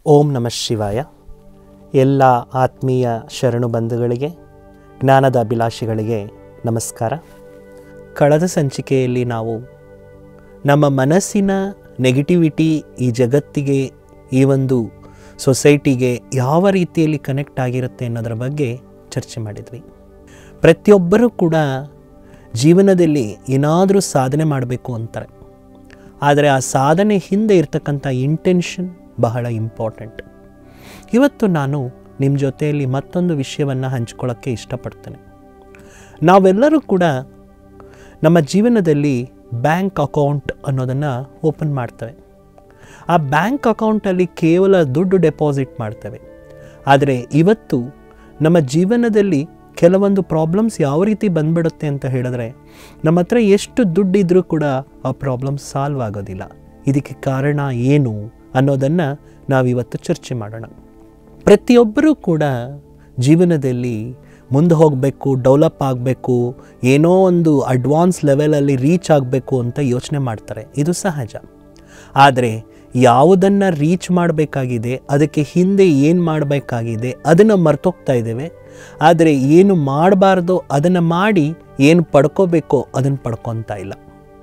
ಓಂ ನಮಃ ಶಿವಾಯ ಎಲ್ಲ ಆತ್ಮೀಯ ಶರಣು ಬಂಧುಗಳಿಗೆ ಜ್ಞಾನದ ಅಭಿಲಾಷಿಗಳಿಗೆ ನಮಸ್ಕಾರ ಕಳೆದ ಸಂಚಿಕೆಯಲ್ಲಿ ನಾವು ನಮ್ಮ ಮನಸ್ಸಿನ ನೆಗೆಟಿವಿಟಿ ಈ ಜಗತ್ತಿಗೆ ಈ ಒಂದು ಸೊಸೈಟಿಗೆ ಯಾವ ರೀತಿಯಲ್ಲಿ ಕನೆಕ್ಟ್ ಆಗಿರುತ್ತೆ ಅನ್ನೋದರ ಬಗ್ಗೆ ಚರ್ಚೆ ಮಾಡಿದ್ವಿ ಪ್ರತಿಯೊಬ್ಬರೂ ಕೂಡ ಜೀವನದಲ್ಲಿ ಏನಾದರೂ ಸಾಧನೆ ಮಾಡಬೇಕು ಅಂತಾರೆ ಆದರೆ ಆ ಸಾಧನೆ ಹಿಂದೆ ಇರ್ತಕ್ಕಂಥ ಇಂಟೆನ್ಷನ್ ಬಹಳ ಇಂಪಾರ್ಟೆಂಟ್ ಇವತ್ತು ನಾನು ನಿಮ್ಮ ಜೊತೆಯಲ್ಲಿ ಮತ್ತೊಂದು ವಿಷಯವನ್ನು ಹಂಚ್ಕೊಳ್ಳೋಕ್ಕೆ ಇಷ್ಟಪಡ್ತೇನೆ ನಾವೆಲ್ಲರೂ ಕೂಡ ನಮ್ಮ ಜೀವನದಲ್ಲಿ ಬ್ಯಾಂಕ್ ಅಕೌಂಟ್ ಅನ್ನೋದನ್ನು ಓಪನ್ ಮಾಡ್ತೇವೆ ಆ ಬ್ಯಾಂಕ್ ಅಕೌಂಟಲ್ಲಿ ಕೇವಲ ದುಡ್ಡು ಡೆಪಾಸಿಟ್ ಮಾಡ್ತೇವೆ ಆದರೆ ಇವತ್ತು ನಮ್ಮ ಜೀವನದಲ್ಲಿ ಕೆಲವೊಂದು ಪ್ರಾಬ್ಲಮ್ಸ್ ಯಾವ ರೀತಿ ಬಂದ್ಬಿಡುತ್ತೆ ಅಂತ ಹೇಳಿದ್ರೆ ನಮ್ಮ ಹತ್ರ ಎಷ್ಟು ದುಡ್ಡಿದ್ರೂ ಕೂಡ ಆ ಪ್ರಾಬ್ಲಮ್ ಸಾಲ್ವ್ ಆಗೋದಿಲ್ಲ ಇದಕ್ಕೆ ಕಾರಣ ಏನು ಅನ್ನೋದನ್ನು ನಾವಿವತ್ತು ಚರ್ಚೆ ಮಾಡೋಣ ಪ್ರತಿಯೊಬ್ಬರೂ ಕೂಡ ಜೀವನದಲ್ಲಿ ಮುಂದೆ ಹೋಗಬೇಕು ಡೆವಲಪ್ ಆಗಬೇಕು ಏನೋ ಒಂದು ಅಡ್ವಾನ್ಸ್ ಲೆವೆಲಲ್ಲಿ ರೀಚ್ ಆಗಬೇಕು ಅಂತ ಯೋಚನೆ ಮಾಡ್ತಾರೆ ಇದು ಸಹಜ ಆದರೆ ಯಾವುದನ್ನು ರೀಚ್ ಮಾಡಬೇಕಾಗಿದೆ ಅದಕ್ಕೆ ಹಿಂದೆ ಏನು ಮಾಡಬೇಕಾಗಿದೆ ಅದನ್ನು ಮರ್ತೋಗ್ತಾ ಇದ್ದೇವೆ ಆದರೆ ಏನು ಮಾಡಬಾರ್ದೋ ಅದನ್ನು ಮಾಡಿ ಏನು ಪಡ್ಕೋಬೇಕೋ ಅದನ್ನು ಪಡ್ಕೊತಾ ಇಲ್ಲ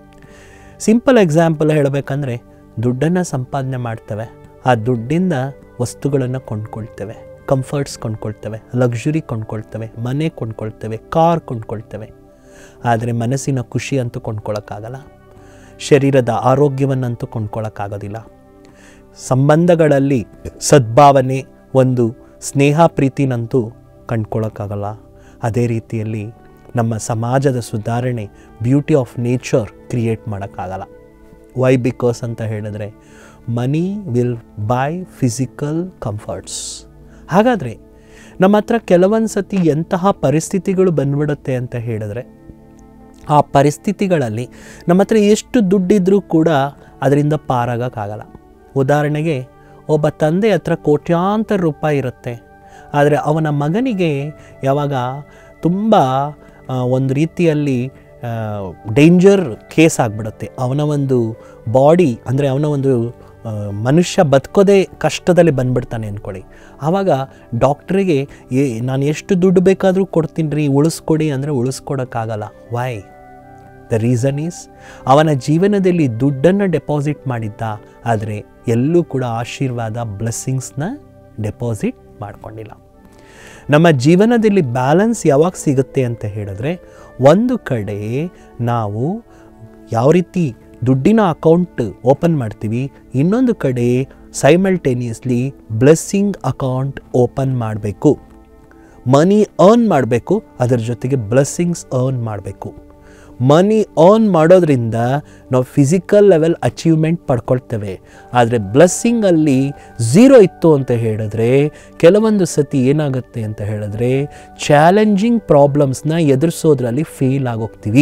ಸಿಂಪಲ್ ಎಕ್ಸಾಂಪಲ್ ಹೇಳಬೇಕಂದ್ರೆ ದುಡ್ಡನ್ನು ಸಂಪಾದನೆ ಮಾಡ್ತೇವೆ ಆ ದುಡ್ಡಿಂದ ವಸ್ತುಗಳನ್ನು ಕೊಂಡ್ಕೊಳ್ತೇವೆ ಕಂಫರ್ಟ್ಸ್ ಕೊಂಡ್ಕೊಳ್ತೇವೆ ಲಕ್ಸುರಿ ಕೊಂಡ್ಕೊಳ್ತೇವೆ ಮನೆ ಕೊಂಡ್ಕೊಳ್ತೇವೆ ಕಾರ್ ಕೊಂಡ್ಕೊಳ್ತೇವೆ ಆದರೆ ಮನಸ್ಸಿನ ಖುಷಿ ಅಂತೂ ಕೊಂಡ್ಕೊಳ್ಳೋಕ್ಕಾಗಲ್ಲ ಶರೀರದ ಆರೋಗ್ಯವನ್ನಂತೂ ಕೊಂಡ್ಕೊಳ್ಳೋಕ್ಕಾಗೋದಿಲ್ಲ ಸಂಬಂಧಗಳಲ್ಲಿ ಸದ್ಭಾವನೆ ಒಂದು ಸ್ನೇಹ ಪ್ರೀತಿನಂತೂ ಕಂಡ್ಕೊಳ್ಳೋಕ್ಕಾಗಲ್ಲ ಅದೇ ರೀತಿಯಲ್ಲಿ ನಮ್ಮ ಸಮಾಜದ ಸುಧಾರಣೆ ಬ್ಯೂಟಿ ಆಫ್ ನೇಚರ್ ಕ್ರಿಯೇಟ್ ಮಾಡೋಕ್ಕಾಗಲ್ಲ ವೈ ಬಿಕಾಸ್ ಅಂತ ಹೇಳಿದ್ರೆ money will buy physical comforts ಹಾಗಾದರೆ ನಮ್ಮ ಹತ್ರ ಕೆಲವೊಂದು ಸತಿ ಎಂತಹ ಪರಿಸ್ಥಿತಿಗಳು ಬಂದ್ಬಿಡುತ್ತೆ ಅಂತ ಹೇಳಿದ್ರೆ ಆ ಪರಿಸ್ಥಿತಿಗಳಲ್ಲಿ ನಮ್ಮ ಹತ್ರ ಎಷ್ಟು ದುಡ್ಡಿದ್ರೂ ಕೂಡ ಅದರಿಂದ ಪಾರಾಗೋಕ್ಕಾಗಲ್ಲ ಉದಾಹರಣೆಗೆ ಒಬ್ಬ ತಂದೆ ಹತ್ರ ಕೋಟ್ಯಾಂತರ ರೂಪಾಯಿ ಇರುತ್ತೆ ಆದರೆ ಅವನ ಮಗನಿಗೆ ಯಾವಾಗ ತುಂಬ ಆ, ಒಂದು ರೀತಿಯಲ್ಲಿ ಡೇಂಜರ್ ಕೇಸ್ ಆಗಿಬಿಡುತ್ತೆ ಅವನ ಒಂದು ಬಾಡಿ ಅಂದರೆ ಅವನ ಒಂದು ಆ, ಮನುಷ್ಯ ಬದುಕೋದೇ ಕಷ್ಟದಲ್ಲಿ ಬಂದ್ಬಿಡ್ತಾನೆ ಅಂದ್ಕೊಳ್ಳಿ ಆವಾಗ ಡಾಕ್ಟ್ರಿಗೆ ಏ ನಾನು ಎಷ್ಟು ದುಡ್ಡು ಬೇಕಾದರೂ ಕೊಡ್ತೀನಿ ರೀ ಉಳಿಸ್ಕೊಡಿ ಅಂದರೆ ಉಳಿಸ್ಕೊಡೋಕ್ಕಾಗಲ್ಲ ವೈ ದ ರೀಸನ್ ಈಸ್ ಅವನ ಜೀವನದಲ್ಲಿ ದುಡ್ಡನ್ನು ಡೆಪಾಸಿಟ್ ಮಾಡಿದ್ದ ಆದರೆ ಎಲ್ಲೂ ಕೂಡ ಆಶೀರ್ವಾದ ಬ್ಲೆಸ್ಸಿಂಗ್ಸ್ನ ಡೆಪಾಸಿಟ್ ಮಾಡ್ಕೊಂಡಿಲ್ಲ ನಮ್ಮ ಜೀವನದಲ್ಲಿ ಬ್ಯಾಲೆನ್ಸ್ ಯಾವಾಗ ಸಿಗುತ್ತೆ ಅಂತ ಹೇಳಿದ್ರೆ ಒಂದು ಕಡೆ ನಾವು ಯಾವ ರೀತಿ ದುಡ್ಡಿನ ಅಕೌಂಟ್ ಓಪನ್ ಮಾಡ್ತೀವಿ ಇನ್ನೊಂದು ಕಡೆ ಸೈಮಲ್ಟೇನಿಯಸ್ಲಿ ಬ್ಲೆಸ್ಸಿಂಗ್ ಅಕೌಂಟ್ ಓಪನ್ ಮಾಡಬೇಕು ಮನಿ ಅರ್ನ್ ಮಾಡಬೇಕು ಅದರ ಜೊತೆಗೆ ಬ್ಲೆಸ್ಸಿಂಗ್ಸ್ ಅರ್ನ್ ಮಾಡಬೇಕು ಮನಿ ಅರ್ನ್ ಮಾಡೋದ್ರಿಂದ ನಾವು ಫಿಸಿಕಲ್ ಲೆವೆಲ್ ಅಚೀವ್ಮೆಂಟ್ ಪಡ್ಕೊಳ್ತೇವೆ ಆದರೆ ಬ್ಲೆಸ್ಸಿಂಗಲ್ಲಿ ಝೀರೋ ಇತ್ತು ಅಂತ ಹೇಳಿದ್ರೆ ಕೆಲವೊಂದು ಸತಿ ಏನಾಗುತ್ತೆ ಅಂತ ಹೇಳಿದ್ರೆ ಚಾಲೆಂಜಿಂಗ್ ಪ್ರಾಬ್ಲಮ್ಸ್ನ ಎದುರಿಸೋದ್ರಲ್ಲಿ ಫೇಲ್ ಆಗೋಗ್ತೀವಿ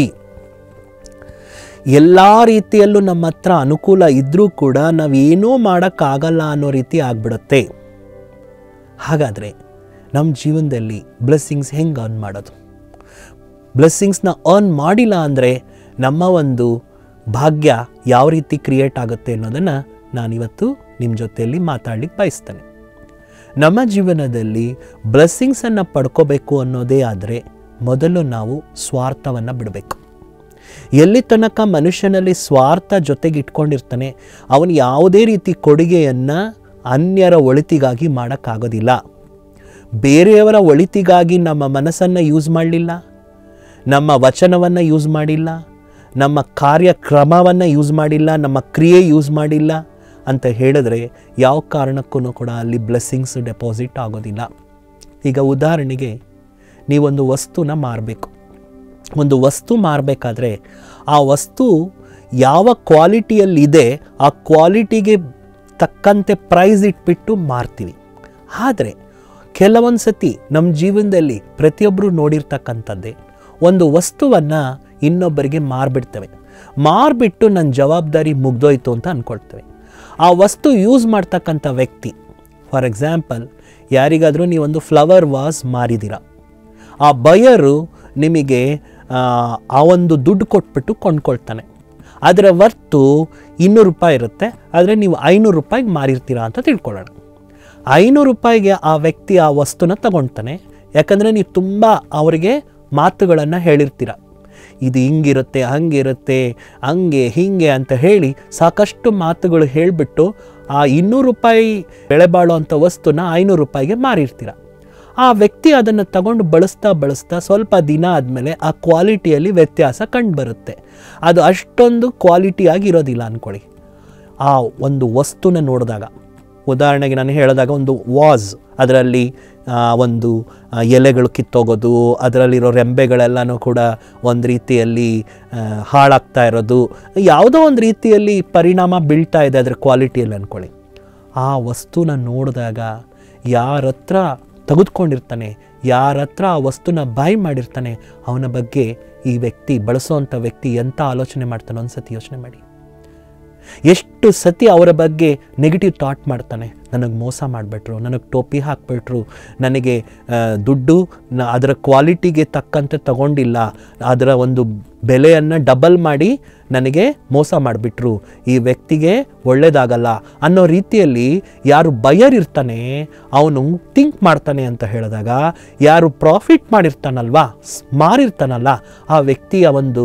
ಎಲ್ಲ ರೀತಿಯಲ್ಲೂ ನಮ್ಮ ಹತ್ರ ಅನುಕೂಲ ಇದ್ದರೂ ಕೂಡ ನಾವೇನೂ ಮಾಡೋಕ್ಕಾಗಲ್ಲ ಅನ್ನೋ ರೀತಿ ಆಗ್ಬಿಡುತ್ತೆ ಹಾಗಾದರೆ ನಮ್ಮ ಜೀವನದಲ್ಲಿ ಬ್ಲೆಸ್ಸಿಂಗ್ಸ್ ಹೆಂಗೆ ಅರ್ನ್ ಮಾಡೋದು ಬ್ಲೆಸ್ಸಿಂಗ್ಸ್ನ ಅರ್ನ್ ಮಾಡಿಲ್ಲ ಅಂದರೆ ನಮ್ಮ ಒಂದು ಭಾಗ್ಯ ಯಾವ ರೀತಿ ಕ್ರಿಯೇಟ್ ಆಗುತ್ತೆ ಅನ್ನೋದನ್ನು ನಾನಿವತ್ತು ನಿಮ್ಮ ಜೊತೆಯಲ್ಲಿ ಮಾತಾಡ್ಲಿಕ್ಕೆ ಬಯಸ್ತೇನೆ ನಮ್ಮ ಜೀವನದಲ್ಲಿ ಬ್ಲೆಸ್ಸಿಂಗ್ಸನ್ನು ಪಡ್ಕೋಬೇಕು ಅನ್ನೋದೇ ಆದರೆ ಮೊದಲು ನಾವು ಸ್ವಾರ್ಥವನ್ನು ಬಿಡಬೇಕು ಎಲ್ಲಿ ತನಕ ಮನುಷ್ಯನಲ್ಲಿ ಸ್ವಾರ್ಥ ಜೊತೆಗೆ ಇಟ್ಕೊಂಡಿರ್ತಾನೆ ಅವನು ಯಾವುದೇ ರೀತಿ ಕೊಡುಗೆಯನ್ನು ಅನ್ಯರ ಒಳಿತಿಗಾಗಿ ಮಾಡೋಕ್ಕಾಗೋದಿಲ್ಲ ಬೇರೆಯವರ ಒಳಿತಿಗಾಗಿ ನಮ್ಮ ಮನಸ್ಸನ್ನು ಯೂಸ್ ಮಾಡಲಿಲ್ಲ ನಮ್ಮ ವಚನವನ್ನು ಯೂಸ್ ಮಾಡಿಲ್ಲ ನಮ್ಮ ಕಾರ್ಯಕ್ರಮವನ್ನು ಯೂಸ್ ಮಾಡಿಲ್ಲ ನಮ್ಮ ಕ್ರಿಯೆ ಯೂಸ್ ಮಾಡಿಲ್ಲ ಅಂತ ಹೇಳಿದ್ರೆ ಯಾವ ಕಾರಣಕ್ಕೂ ಕೂಡ ಅಲ್ಲಿ ಬ್ಲೆಸ್ಸಿಂಗ್ಸ್ ಡೆಪಾಸಿಟ್ ಆಗೋದಿಲ್ಲ ಈಗ ಉದಾಹರಣೆಗೆ ನೀವೊಂದು ವಸ್ತುನ ಮಾರಬೇಕು ಒಂದು ವಸ್ತು ಮಾರಬೇಕಾದ್ರೆ ಆ ವಸ್ತು ಯಾವ ಕ್ವಾಲಿಟಿಯಲ್ಲಿದೆ ಆ ಕ್ವಾಲಿಟಿಗೆ ತಕ್ಕಂತೆ ಪ್ರೈಸ್ ಇಟ್ಬಿಟ್ಟು ಮಾರ್ತೀವಿ ಆದರೆ ಕೆಲವೊಂದು ಸತಿ ನಮ್ಮ ಜೀವನದಲ್ಲಿ ಪ್ರತಿಯೊಬ್ಬರು ನೋಡಿರ್ತಕ್ಕಂಥದ್ದೇ ಒಂದು ವಸ್ತುವನ್ನು ಇನ್ನೊಬ್ಬರಿಗೆ ಮಾರ್ಬಿಡ್ತೇವೆ ಮಾರ್ಬಿಟ್ಟು ನನ್ನ ಜವಾಬ್ದಾರಿ ಮುಗ್ದೋಯ್ತು ಅಂತ ಅಂದ್ಕೊಳ್ತೇವೆ ಆ ವಸ್ತು ಯೂಸ್ ಮಾಡ್ತಕ್ಕಂಥ ವ್ಯಕ್ತಿ ಫಾರ್ ಎಕ್ಸಾಂಪಲ್ ಯಾರಿಗಾದರೂ ನೀವೊಂದು ಫ್ಲವರ್ ವಾಸ್ ಮಾರಿದ್ದೀರ ಆ ಬಯರು ನಿಮಗೆ ಆ, ಆ ಒಂದು ದುಡ್ಡು ಕೊಟ್ಬಿಟ್ಟು ಕೊಂಡ್ಕೊಳ್ತಾನೆ ಅದರ ವರ್ತು ಇನ್ನೂರು ರೂಪಾಯಿ ಇರುತ್ತೆ ಆದರೆ ನೀವು ಐನೂರು ರೂಪಾಯಿಗೆ ಮಾರಿರ್ತೀರಾ ಅಂತ ತಿಳ್ಕೊಳ್ಳೋಣ ಐನೂರು ರೂಪಾಯಿಗೆ ಆ ವ್ಯಕ್ತಿ ಆ ವಸ್ತುನ ತಗೊಳ್ತಾನೆ ಯಾಕಂದರೆ ನೀವು ತುಂಬ ಅವರಿಗೆ ಮಾತುಗಳನ್ನು ಹೇಳಿರ್ತೀರ ಇದು ಹಿಂಗಿರುತ್ತೆ ಹಂಗಿರುತ್ತೆ ಹಂಗೆ ಹೀಗೆ ಅಂತ ಹೇಳಿ ಸಾಕಷ್ಟು ಮಾತುಗಳು ಹೇಳಿಬಿಟ್ಟು ಆ ಇನ್ನೂರು ರೂಪಾಯಿ ಬೆಳೆ ಬಾಳುವಂಥ ವಸ್ತುನ ಐನೂರು ರೂಪಾಯಿಗೆ ಮಾರಿರ್ತೀರ ಆ ವ್ಯಕ್ತಿ ಅದನ್ನು ತಗೊಂಡು ಬಳಸ್ತಾ ಬಳಸ್ತಾ ಸ್ವಲ್ಪ ದಿನ ಆದಮೇಲೆ ಆ ಕ್ವಾಲಿಟಿಯಲ್ಲಿ ವ್ಯತ್ಯಾಸ ಕಂಡುಬರುತ್ತೆ ಅದು ಅಷ್ಟೊಂದು ಕ್ವಾಲಿಟಿಯಾಗಿ ಇರೋದಿಲ್ಲ ಅಂದ್ಕೊಳ್ಳಿ ಆ ಒಂದು ವಸ್ತುನ ನೋಡಿದಾಗ ಉದಾಹರಣೆಗೆ ನಾನು ಹೇಳಿದಾಗ ಒಂದು ವಾಸ್ ಅದರಲ್ಲಿ ಆ, ಒಂದು ಆ, ಎಲೆಗಳು ಕಿತ್ತೋಗೋದು ಅದರಲ್ಲಿರೋ ರೆಂಬೆಗಳೆಲ್ಲನೂ ಕೂಡ ಒಂದು ರೀತಿಯಲ್ಲಿ ಆ, ಹಾಳಾಗ್ತಾ ಇರೋದು ಯಾವುದೋ ಒಂದು ರೀತಿಯಲ್ಲಿ ಪರಿಣಾಮ ಬೀಳ್ತಾ ಇದೆ ಅದರ ಕ್ವಾಲಿಟಿಯಲ್ಲಿ ಅಂದ್ಕೊಳ್ಳಿ ಆ ವಸ್ತುನ ನೋಡಿದಾಗ ಯಾರ ಹತ್ರ ತೆಗೆದುಕೊಂಡಿರ್ತಾನೆ ಯಾರ ಹತ್ರ ಆ ವಸ್ತುನ ಬಾಯ್ ಮಾಡಿರ್ತಾನೆ ಅವನ ಬಗ್ಗೆ ಈ ವ್ಯಕ್ತಿ ಬಳಸೋವಂಥ ವ್ಯಕ್ತಿ ಎಂಥ ಆಲೋಚನೆ ಮಾಡ್ತಾನೋ ಒಂದ್ಸತಿ ಯೋಚನೆ ಮಾಡಿ ಎಷ್ಟು ಸತಿ ಅವರ ಬಗ್ಗೆ ನೆಗೆಟಿವ್ ಥಾಟ್ ಮಾಡ್ತಾನೆ ನನಗೆ ಮೋಸ ಮಾಡಿಬಿಟ್ರು ನನಗೆ ಟೋಪಿ ಹಾಕ್ಬಿಟ್ರು ನನಗೆ ಆ, ದುಡ್ಡು ನ ಅದರ ಕ್ವಾಲಿಟಿಗೆ ತಕ್ಕಂತೆ ತಗೊಂಡಿಲ್ಲ ಅದರ ಒಂದು ಬೆಲೆಯನ್ನು ಡಬಲ್ ಮಾಡಿ ನನಗೆ ಮೋಸ ಮಾಡಿಬಿಟ್ರು ಈ ವ್ಯಕ್ತಿಗೆ ಒಳ್ಳೇದಾಗಲ್ಲ ಅನ್ನೋ ರೀತಿಯಲ್ಲಿ ಯಾರು ಬಯರ್ ಇರ್ತಾನೆ ಅವನು ಥಿಂಕ್ ಮಾಡ್ತಾನೆ ಅಂತ ಹೇಳಿದಾಗ ಯಾರು ಪ್ರಾಫಿಟ್ ಮಾಡಿರ್ತಾನಲ್ವಾ ಸ್- ಮಾರಿರ್ತಾನಲ್ಲ ಆ ವ್ಯಕ್ತಿಯ ಒಂದು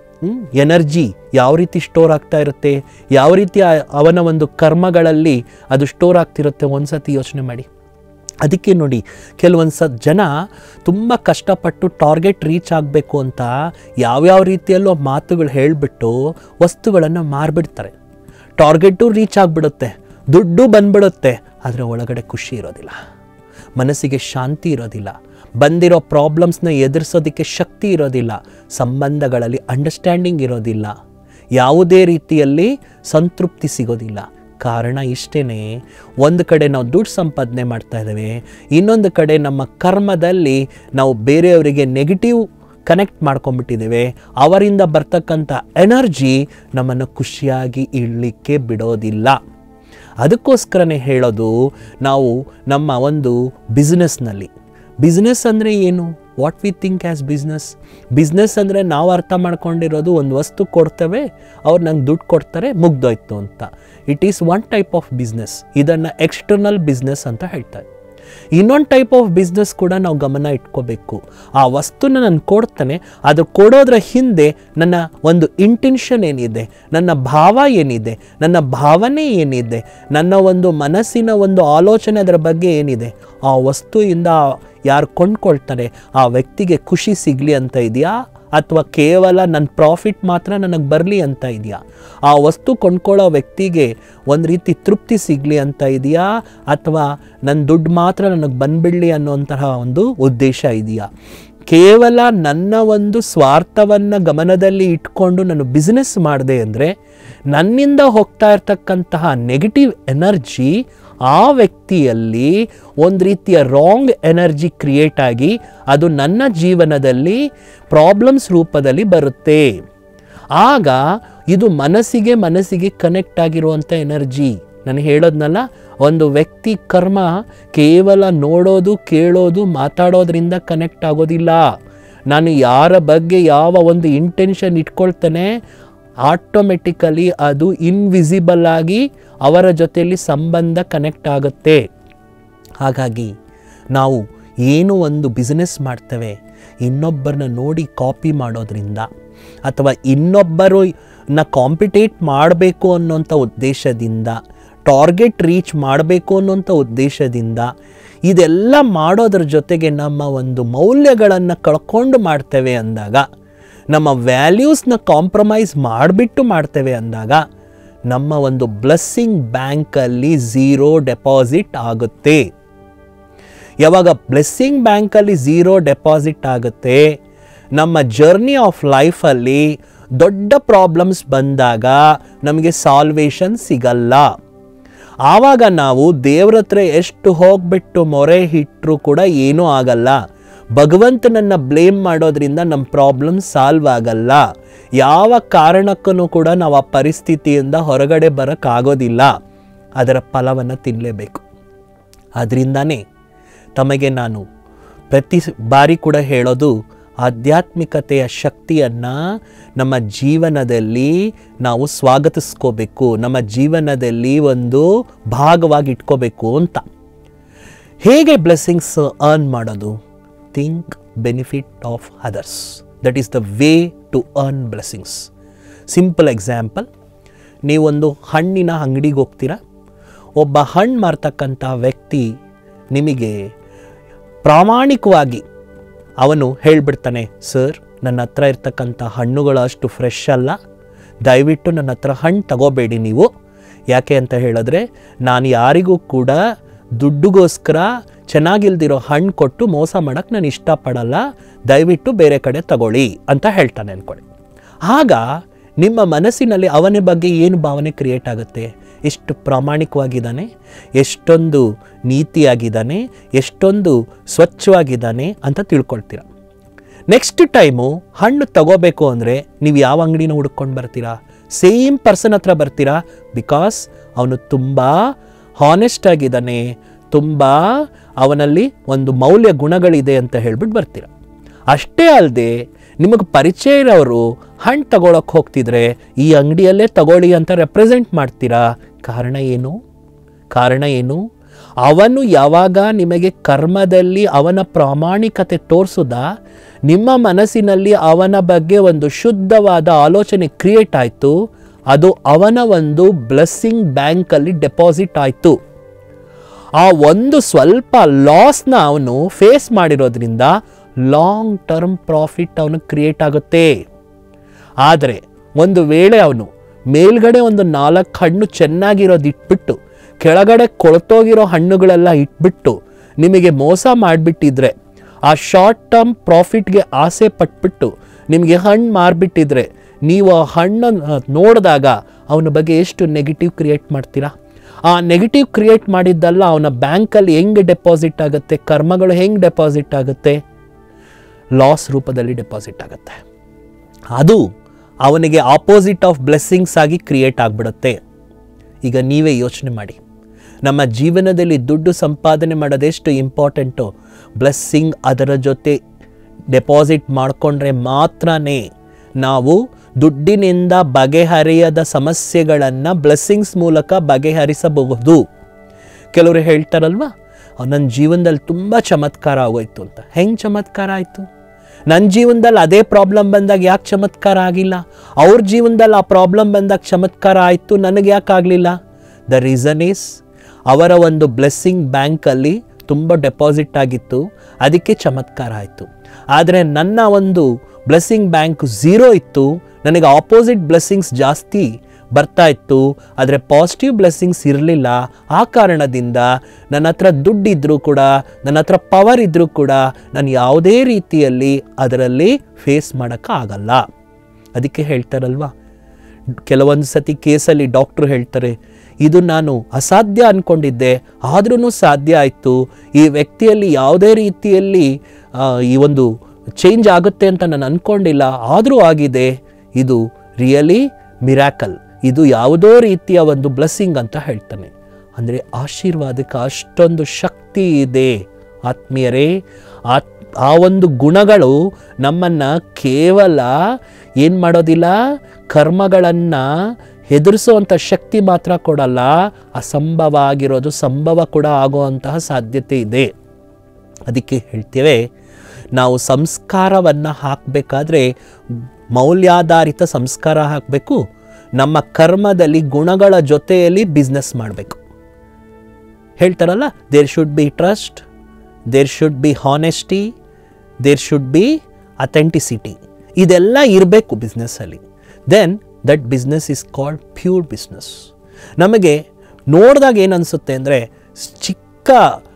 ಎನರ್ಜಿ ಯಾವ ರೀತಿ ಸ್ಟೋರ್ ಆಗ್ತಾ ಇರುತ್ತೆ ಯಾವ ರೀತಿ ಆ- ಅವನ ಒಂದು ಕರ್ಮಗಳಲ್ಲಿ ಅದು ಸ್ಟೋರ್ ಆಗ್ತಿರುತ್ತೆ ಒಂದ್ಸತಿ ಯೋಚನೆ ಮಾಡಿ ಅದಕ್ಕೆ ನೋಡಿ ಕೆಲವೊಂದು ಸ ಜನ ತುಂಬ ಕಷ್ಟಪಟ್ಟು ಟಾರ್ಗೆಟ್ ರೀಚ್ ಆಗಬೇಕು ಅಂತ ಯಾವ್ಯಾವ ರೀತಿಯಲ್ಲೋ ಮಾತುಗಳು ಹೇಳಿಬಿಟ್ಟು ವಸ್ತುಗಳನ್ನು ಮಾರ್ಬಿಡ್ತಾರೆ ಟಾರ್ಗೆಟು ರೀಚ್ ಆಗಿಬಿಡುತ್ತೆ ದುಡ್ಡು ಬಂದ್ಬಿಡುತ್ತೆ ಆದರೆ ಒಳಗಡೆ ಖುಷಿ ಇರೋದಿಲ್ಲ ಮನಸ್ಸಿಗೆ ಶಾಂತಿ ಇರೋದಿಲ್ಲ ಬಂದಿರೋ ಪ್ರಾಬ್ಲಮ್ಸ್ನ ಎದುರಿಸೋದಕ್ಕೆ ಶಕ್ತಿ ಇರೋದಿಲ್ಲ ಸಂಬಂಧಗಳಲ್ಲಿ ಅಂಡರ್ಸ್ಟ್ಯಾಂಡಿಂಗ್ ಇರೋದಿಲ್ಲ ಯಾವುದೇ ರೀತಿಯಲ್ಲಿ ಸಂತೃಪ್ತಿ ಸಿಗೋದಿಲ್ಲ ಕಾರಣ ಇಷ್ಟೇ ಒಂದು ಕಡೆ ನಾವು ದುಡ್ಡು ಸಂಪಾದನೆ ಮಾಡ್ತಾ ಇದ್ದೇವೆ ಇನ್ನೊಂದು ಕಡೆ ನಮ್ಮ ಕರ್ಮದಲ್ಲಿ ನಾವು ಬೇರೆಯವರಿಗೆ ನೆಗೆಟಿವ್ ಕನೆಕ್ಟ್ ಮಾಡ್ಕೊಂಡ್ಬಿಟ್ಟಿದ್ದೇವೆ ಅವರಿಂದ ಬರ್ತಕ್ಕಂಥ ಎನರ್ಜಿ ನಮ್ಮನ್ನು ಖುಷಿಯಾಗಿ ಇಡಲಿಕ್ಕೆ ಬಿಡೋದಿಲ್ಲ ಅದಕ್ಕೋಸ್ಕರನೇ ಹೇಳೋದು ನಾವು ನಮ್ಮ ಒಂದು ಬಿಸ್ನೆಸ್ನಲ್ಲಿ ಬಿಸ್ನೆಸ್ ಅಂದರೆ ಏನು what we think as business business ಅಂದರೆ ನಾವು ಅರ್ಥ ಮಾಡ್ಕೊಂಡಿರೋದು ಒಂದು ವಸ್ತು ಕೊಡ್ತೇವೆ ಅವ್ರು ನಂಗೆ ದುಡ್ಡು ಕೊಡ್ತಾರೆ ಮುಗ್ದೋಯ್ತು ಅಂತ it is one type of business ಇದನ್ನು ಎಕ್ಸ್ಟರ್ನಲ್ ಬಿಸ್ನೆಸ್ ಅಂತ ಹೇಳ್ತಾರೆ ಇನ್ನೊಂದು ಟೈಪ್ ಆಫ್ ಬಿಸ್ನೆಸ್ ಕೂಡ ನಾವು ಗಮನ ಇಟ್ಕೋಬೇಕು ಆ ವಸ್ತುನ ನಾನು ಕೊಡ್ತಾನೆ ಅದು ಕೊಡೋದ್ರ ಹಿಂದೆ ನನ್ನ ಒಂದು ಇಂಟೆನ್ಷನ್ ಏನಿದೆ ನನ್ನ ಭಾವ ಏನಿದೆ ನನ್ನ ಭಾವನೆ ಏನಿದೆ ನನ್ನ ಒಂದು ಮನಸ್ಸಿನ ಒಂದು ಆಲೋಚನೆ ಅದರ ಬಗ್ಗೆ ಏನಿದೆ ಆ ವಸ್ತುವಿಂದ ಯಾರು ಕೊಂಡ್ಕೊಳ್ತಾರೆ ಆ ವ್ಯಕ್ತಿಗೆ ಖುಷಿ ಸಿಗಲಿ ಅಂತ ಇದೆಯಾ ಅಥವಾ ಕೇವಲ ನನ್ನ ಪ್ರಾಫಿಟ್ ಮಾತ್ರ ನನಗೆ ಬರಲಿ ಅಂತ ಇದೆಯಾ ಆ ವಸ್ತು ಕೊಂಡ್ಕೊಳ್ಳೋ ವ್ಯಕ್ತಿಗೆ ಒಂದು ರೀತಿ ತೃಪ್ತಿ ಸಿಗಲಿ ಅಂತ ಇದೆಯಾ ಅಥವಾ ನನ್ನ ದುಡ್ಡು ಮಾತ್ರ ನನಗೆ ಬಂದ್ಬಿಡಲಿ ಅನ್ನೋಂತಹ ಒಂದು ಉದ್ದೇಶ ಇದೆಯಾ ಕೇವಲ ನನ್ನ ಒಂದು ಸ್ವಾರ್ಥವನ್ನು ಗಮನದಲ್ಲಿ ಇಟ್ಕೊಂಡು ನಾನು ಬಿಸ್ನೆಸ್ ಮಾಡಿದೆ ಅಂದರೆ ನನ್ನಿಂದ ಹೋಗ್ತಾ ಇರ್ತಕ್ಕಂತಹ ನೆಗೆಟಿವ್ ಎನರ್ಜಿ ಆ ವ್ಯಕ್ತಿಯಲ್ಲಿ ಒಂದು ರೀತಿಯ ರಾಂಗ್ ಎನರ್ಜಿ ಕ್ರಿಯೇಟ್ ಆಗಿ ಅದು ನನ್ನ ಜೀವನದಲ್ಲಿ ಪ್ರಾಬ್ಲಮ್ಸ್ ರೂಪದಲ್ಲಿ ಬರುತ್ತೆ ಆಗ ಇದು ಮನಸ್ಸಿಗೆ ಮನಸ್ಸಿಗೆ ಕನೆಕ್ಟ್ ಆಗಿರುವಂಥ ಎನರ್ಜಿ ನಾನು ಹೇಳೋದ್ನಲ್ಲ ಒಂದು ವ್ಯಕ್ತಿ ಕರ್ಮ ಕೇವಲ ನೋಡೋದು ಕೇಳೋದು ಮಾತಾಡೋದ್ರಿಂದ ಕನೆಕ್ಟ್ ಆಗೋದಿಲ್ಲ ನಾನು ಯಾರ ಬಗ್ಗೆ ಯಾವ ಒಂದು ಇಂಟೆನ್ಷನ್ ಇಟ್ಕೊಳ್ತಾನೆ ಆಟೋಮೆಟಿಕಲಿ ಅದು ಇನ್ವಿಸಿಬಲ್ ಆಗಿ ಅವರ ಜೊತೆಯಲ್ಲಿ ಸಂಬಂಧ ಕನೆಕ್ಟ್ ಆಗುತ್ತೆ ಹಾಗಾಗಿ ನಾವು ಏನು ಒಂದು ಬಿಸ್ನೆಸ್ ಮಾಡ್ತೇವೆ ಇನ್ನೊಬ್ಬರನ್ನ ನೋಡಿ ಕಾಪಿ ಮಾಡೋದ್ರಿಂದ ಅಥವಾ ಇನ್ನೊಬ್ಬರು ನ ಕಾಂಪಿಟೇಟ್ ಮಾಡಬೇಕು ಅನ್ನೋಂಥ ಉದ್ದೇಶದಿಂದ ಟಾರ್ಗೆಟ್ ರೀಚ್ ಮಾಡಬೇಕು ಅನ್ನೋಂಥ ಉದ್ದೇಶದಿಂದ ಇದೆಲ್ಲ ಮಾಡೋದ್ರ ಜೊತೆಗೆ ನಮ್ಮ ಒಂದು ಮೌಲ್ಯಗಳನ್ನು ಕಳ್ಕೊಂಡು ಮಾಡ್ತೇವೆ ಅಂದಾಗ ನಮ್ಮ ವ್ಯಾಲ್ಯೂಸ್ನ ಕಾಂಪ್ರಮೈಸ್ ಮಾಡಿಬಿಟ್ಟು ಮಾಡ್ತೇವೆ ಅಂದಾಗ ನಮ್ಮ ಒಂದು ಬ್ಲೆಸ್ಸಿಂಗ್ ಬ್ಯಾಂಕಲ್ಲಿ ಝೀರೋ ಡೆಪಾಸಿಟ್ ಆಗುತ್ತೆ ಯಾವಾಗ ಬ್ಲೆಸ್ಸಿಂಗ್ ಬ್ಯಾಂಕಲ್ಲಿ ಝೀರೋ ಡೆಪಾಸಿಟ್ ಆಗುತ್ತೆ ನಮ್ಮ ಜರ್ನಿ ಆಫ್ ಲೈಫಲ್ಲಿ ದೊಡ್ಡ ಪ್ರಾಬ್ಲಮ್ಸ್ ಬಂದಾಗ ನಮಗೆ ಸಾಲ್ವೇಷನ್ ಸಿಗಲ್ಲ ಆವಾಗ ನಾವು ದೇವ್ರ ಹತ್ರ ಎಷ್ಟು ಹೋಗ್ಬಿಟ್ಟು ಮೊರೆ ಇಟ್ಟರೂ ಕೂಡ ಏನೂ ಆಗಲ್ಲ ಭಗವಂತನನ್ನು ಬ್ಲೇಮ್ ಮಾಡೋದ್ರಿಂದ ನಮ್ಮ ಪ್ರಾಬ್ಲಮ್ ಸಾಲ್ವ್ ಆಗಲ್ಲ ಯಾವ ಕಾರಣಕ್ಕೂ ಕೂಡ ನಾವು ಆ ಪರಿಸ್ಥಿತಿಯಿಂದ ಹೊರಗಡೆ ಬರೋಕ್ಕಾಗೋದಿಲ್ಲ ಅದರ ಫಲವನ್ನು ತಿನ್ನಲೇಬೇಕು ಅದರಿಂದಾನೇ ತಮಗೆ ನಾನು ಪ್ರತಿ ಬಾರಿ ಕೂಡ ಹೇಳೋದು ಆಧ್ಯಾತ್ಮಿಕತೆಯ ಶಕ್ತಿಯನ್ನು ನಮ್ಮ ಜೀವನದಲ್ಲಿ ನಾವು ಸ್ವಾಗತಿಸ್ಕೋಬೇಕು ನಮ್ಮ ಜೀವನದಲ್ಲಿ ಒಂದು ಭಾಗವಾಗಿ ಇಟ್ಕೋಬೇಕು ಅಂತ ಹೇಗೆ ಬ್ಲೆಸ್ಸಿಂಗ್ಸ್ ಅರ್ನ್ ಮಾಡೋದು think benefit of others that is the way to earn blessings simple example ನೀವೊಂದು ಹಣ್ಣಿನ ಅಂಗಡಿಗೆ ಹೋಗ್ತೀರಾ ಒಬ್ಬ ಹಣ್ಣು ಮಾರ್ತಕ್ಕಂಥ ವ್ಯಕ್ತಿ ನಿಮಗೆ ಪ್ರಾಮಾಣಿಕವಾಗಿ ಅವನು ಹೇಳಿಬಿಡ್ತಾನೆ ಸರ್ ನನ್ನ ಹತ್ರ ಇರ್ತಕ್ಕಂಥ ಹಣ್ಣುಗಳು ಅಷ್ಟು ಫ್ರೆಶ್ ಅಲ್ಲ ದಯವಿಟ್ಟು ನನ್ನ ಹತ್ರ ಹಣ್ಣು ತಗೋಬೇಡಿ ನೀವು ಯಾಕೆ ಅಂತ ಹೇಳಿದ್ರೆ ನಾನು ಯಾರಿಗೂ ಕೂಡ ದುಡ್ಡುಗೋಸ್ಕರ ಚೆನ್ನಾಗಿಲ್ದಿರೋ ಹಣ್ಣು ಕೊಟ್ಟು ಮೋಸ ಮಾಡೋಕ್ಕೆ ನಾನು ಇಷ್ಟಪಡಲ್ಲ ದಯವಿಟ್ಟು ಬೇರೆ ಕಡೆ ತಗೊಳ್ಳಿ ಅಂತ ಹೇಳ್ತಾನೆ ಅಂದ್ಕೊಳ್ಳಿ ಆಗ ನಿಮ್ಮ ಮನಸ್ಸಿನಲ್ಲಿ ಅವನ ಬಗ್ಗೆ ಏನು ಭಾವನೆ ಕ್ರಿಯೇಟ್ ಆಗುತ್ತೆ ಎಷ್ಟು ಪ್ರಾಮಾಣಿಕವಾಗಿದ್ದಾನೆ ಎಷ್ಟೊಂದು ನೀತಿಯಾಗಿದ್ದಾನೆ ಎಷ್ಟೊಂದು ಸ್ವಚ್ಛವಾಗಿದ್ದಾನೆ ಅಂತ ತಿಳ್ಕೊಳ್ತೀರ ನೆಕ್ಸ್ಟ್ ಟೈಮು ಹಣ್ಣು ತಗೋಬೇಕು ಅಂದರೆ ನೀವು ಯಾವ ಅಂಗಡಿನ ಹುಡ್ಕೊಂಡು ಬರ್ತೀರಾ ಸೇಮ್ ಪರ್ಸನ್ ಹತ್ರ ಬರ್ತೀರಾ ಬಿಕಾಸ್ ಅವನು ತುಂಬ ಹಾನೆಸ್ಟ್ ಆಗಿದ್ದಾನೆ ತುಂಬ ಅವನಲ್ಲಿ ಒಂದು ಮೌಲ್ಯ ಗುಣಗಳಿದೆ ಅಂತ ಹೇಳ್ಬಿಟ್ಟು ಬರ್ತೀರ ಅಷ್ಟೇ ಅಲ್ಲದೆ ನಿಮಗೆ ಪರಿಚಯ ಇರೋರು ಹಣ್ಣು ತಗೊಳಕ್ಕೆ ಹೋಗ್ತಿದ್ರೆ ಈ ಅಂಗಡಿಯಲ್ಲೇ ತಗೊಳ್ಳಿ ಅಂತ ರೆಪ್ರೆಸೆಂಟ್ ಮಾಡ್ತೀರಾ ಕಾರಣ ಏನು ಕಾರಣ ಏನು ಅವನು ಯಾವಾಗ ನಿಮಗೆ ಕರ್ಮದಲ್ಲಿ ಅವನ ಪ್ರಾಮಾಣಿಕತೆ ತೋರಿಸುದ ನಿಮ್ಮ ಮನಸ್ಸಿನಲ್ಲಿ ಅವನ ಬಗ್ಗೆ ಒಂದು ಶುದ್ಧವಾದ ಆಲೋಚನೆ ಕ್ರಿಯೇಟ್ ಆಯಿತು ಅದು ಅವನ ಒಂದು ಬ್ಲೆಸ್ಸಿಂಗ್ ಬ್ಯಾಂಕಲ್ಲಿ ಡೆಪಾಸಿಟ್ ಆಯಿತು ಆ ಒಂದು ಸ್ವಲ್ಪ ಲಾಸ್ನ ಅವನು ಫೇಸ್ ಮಾಡಿರೋದ್ರಿಂದ ಲಾಂಗ್ ಟರ್ಮ್ ಪ್ರಾಫಿಟ್ ಅವನು ಕ್ರಿಯೇಟ್ ಆಗುತ್ತೆ ಆದರೆ ಒಂದು ವೇಳೆ ಅವನು ಮೇಲ್ಗಡೆ ಒಂದು ನಾಲ್ಕು ಹಣ್ಣು ಚೆನ್ನಾಗಿರೋದು ಇಟ್ಬಿಟ್ಟು ಕೆಳಗಡೆ ಕೊಳ್ತೋಗಿರೋ ಹಣ್ಣುಗಳೆಲ್ಲ ಇಟ್ಬಿಟ್ಟು ನಿಮಗೆ ಮೋಸ ಮಾಡಿಬಿಟ್ಟಿದ್ರೆ ಆ ಶಾರ್ಟ್ ಟರ್ಮ್ ಪ್ರಾಫಿಟ್ಗೆ ಆಸೆ ಪಟ್ಬಿಟ್ಟು ನಿಮಗೆ ಹಣ್ಣು ಮಾರ್ಬಿಟ್ಟಿದ್ರೆ ನೀವು ಆ ಹಣ್ಣನ್ನು ನೋಡಿದಾಗ ಅವನ ಬಗ್ಗೆ ಎಷ್ಟು ನೆಗೆಟಿವ್ ಕ್ರಿಯೇಟ್ ಮಾಡ್ತೀರಾ ಆ ನೆಗೆಟಿವ್ ಕ್ರಿಯೇಟ್ ಮಾಡಿದ್ದಲ್ಲ ಅವನ ಬ್ಯಾಂಕಲ್ಲಿ ಹೆಂಗೆ ಡೆಪಾಸಿಟ್ ಆಗುತ್ತೆ ಕರ್ಮಗಳು ಹೆಂಗೆ ಡೆಪಾಸಿಟ್ ಆಗುತ್ತೆ ಲಾಸ್ ರೂಪದಲ್ಲಿ ಡೆಪಾಸಿಟ್ ಆಗುತ್ತೆ ಅದು ಅವನಿಗೆ ಆಪೋಸಿಟ್ ಆಫ್ ಬ್ಲೆಸ್ಸಿಂಗ್ಸ್ ಆಗಿ ಕ್ರಿಯೇಟ್ ಆಗಿಬಿಡುತ್ತೆ ಈಗ ನೀವೇ ಯೋಚನೆ ಮಾಡಿ ನಮ್ಮ ಜೀವನದಲ್ಲಿ ದುಡ್ಡು ಸಂಪಾದನೆ ಮಾಡೋದೆಷ್ಟು ಇಂಪಾರ್ಟೆಂಟು ಬ್ಲೆಸ್ಸಿಂಗ್ ಅದರ ಜೊತೆ ಡೆಪಾಸಿಟ್ ಮಾಡಿಕೊಂಡ್ರೆ ಮಾತ್ರನೇ ನಾವು ದುಡ್ಡಿನಿಂದ ಬಗೆಹರಿಯದ ಸಮಸ್ಯೆಗಳನ್ನು ಬ್ಲೆಸ್ಸಿಂಗ್ಸ್ ಮೂಲಕ ಬಗೆಹರಿಸಬಹುದು ಕೆಲವರು ಹೇಳ್ತಾರಲ್ವಾ ನನ್ನ ಜೀವನದಲ್ಲಿ ತುಂಬ ಚಮತ್ಕಾರ ಆಗೋಯ್ತು ಅಂತ ಹೆಂಗೆ ಚಮತ್ಕಾರ ಆಯಿತು ನನ್ನ ಜೀವನದಲ್ಲಿ ಅದೇ ಪ್ರಾಬ್ಲಮ್ ಬಂದಾಗ ಯಾಕೆ ಚಮತ್ಕಾರ ಆಗಿಲ್ಲ ಅವ್ರ ಜೀವನದಲ್ಲಿ ಆ ಪ್ರಾಬ್ಲಮ್ ಬಂದಾಗ ಚಮತ್ಕಾರ ಆಯಿತು ನನಗೆ ಯಾಕೆ ಆಗಲಿಲ್ಲ ದ ರೀಸನ್ ಈಸ್ ಅವರ ಒಂದು ಬ್ಲೆಸ್ಸಿಂಗ್ ಬ್ಯಾಂಕಲ್ಲಿ ತುಂಬ ಡೆಪಾಸಿಟ್ ಆಗಿತ್ತು ಅದಕ್ಕೆ ಚಮತ್ಕಾರ ಆಯಿತು ಆದರೆ ನನ್ನ ಒಂದು ಬ್ಲೆಸ್ಸಿಂಗ್ ಬ್ಯಾಂಕ್ ಝೀರೋ ಇತ್ತು ನನಗೆ ಆಪೋಸಿಟ್ ಬ್ಲೆಸ್ಸಿಂಗ್ಸ್ ಜಾಸ್ತಿ ಬರ್ತಾ ಇತ್ತು ಆದರೆ ಪಾಸಿಟಿವ್ ಬ್ಲೆಸ್ಸಿಂಗ್ಸ್ ಇರಲಿಲ್ಲ ಆ ಕಾರಣದಿಂದ ನನ್ನ ಹತ್ರ ದುಡ್ಡಿದ್ರೂ ಕೂಡ ನನ್ನ ಹತ್ರ ಪವರ್ ಇದ್ದರೂ ಕೂಡ ನಾನು ಯಾವುದೇ ರೀತಿಯಲ್ಲಿ ಅದರಲ್ಲಿ ಫೇಸ್ ಮಾಡೋಕ್ಕಾಗಲ್ಲ ಅದಕ್ಕೆ ಹೇಳ್ತಾರಲ್ವಾ ಕೆಲವೊಂದು ಸತಿ ಕೇಸಲ್ಲಿ ಡಾಕ್ಟ್ರು ಹೇಳ್ತಾರೆ ಇದು ನಾನು ಅಸಾಧ್ಯ ಅಂದ್ಕೊಂಡಿದ್ದೆ ಆದ್ರೂ ಸಾಧ್ಯ ಆಯಿತು ಈ ವ್ಯಕ್ತಿಯಲ್ಲಿ ಯಾವುದೇ ರೀತಿಯಲ್ಲಿ ಆ, ಈ ಒಂದು ಚೇಂಜ್ ಆಗುತ್ತೆ ಅಂತ ನಾನು ಅಂದ್ಕೊಂಡಿಲ್ಲ ಆದರೂ ಆಗಿದೆ ಇದು ರಿಯಲಿ ಮಿರಾಕಲ್ ಇದು ಯಾವುದೋ ರೀತಿಯ ಒಂದು ಬ್ಲೆಸ್ಸಿಂಗ್ ಅಂತ ಹೇಳ್ತಾನೆ ಅಂದರೆ ಆಶೀರ್ವಾದಕ್ಕೆ ಅಷ್ಟೊಂದು ಶಕ್ತಿ ಇದೆ ಆತ್ಮೀಯರೇ ಆತ್ ಆ ಒಂದು ಗುಣಗಳು ನಮ್ಮನ್ನು ಕೇವಲ ಏನು ಮಾಡೋದಿಲ್ಲ ಕರ್ಮಗಳನ್ನು ಹೆದರಿಸುವಂಥ ಶಕ್ತಿ ಮಾತ್ರ ಕೊಡಲ್ಲ ಅಸಂಭವ ಆಗಿರೋದು ಸಂಭವ ಕೂಡ ಆಗುವಂತಹ ಸಾಧ್ಯತೆ ಇದೆ ಅದಕ್ಕೆ ಹೇಳ್ತೇವೆ ನಾವು ಸಂಸ್ಕಾರವನ್ನು ಹಾಕಬೇಕಾದ್ರೆ ಮೌಲ್ಯಾಧಾರಿತ ಸಂಸ್ಕಾರ ಹಾಕಬೇಕು ನಮ್ಮ ಕರ್ಮದಲ್ಲಿ ಗುಣಗಳ ಜೊತೆಯಲ್ಲಿ ಬಿಸ್ನೆಸ್ ಮಾಡಬೇಕು ಹೇಳ್ತಾರಲ್ಲ there should be trust there should be honesty there should be authenticity ಇದೆಲ್ಲ ಇರಬೇಕು ಬಿಸ್ನೆಸ್ಸಲ್ಲಿ then that business is called pure business ನಮಗೆ ನೋಡಿದಾಗ ಏನು ಅನಿಸುತ್ತೆ ಅಂದರೆ ಚಿಕ್ಕ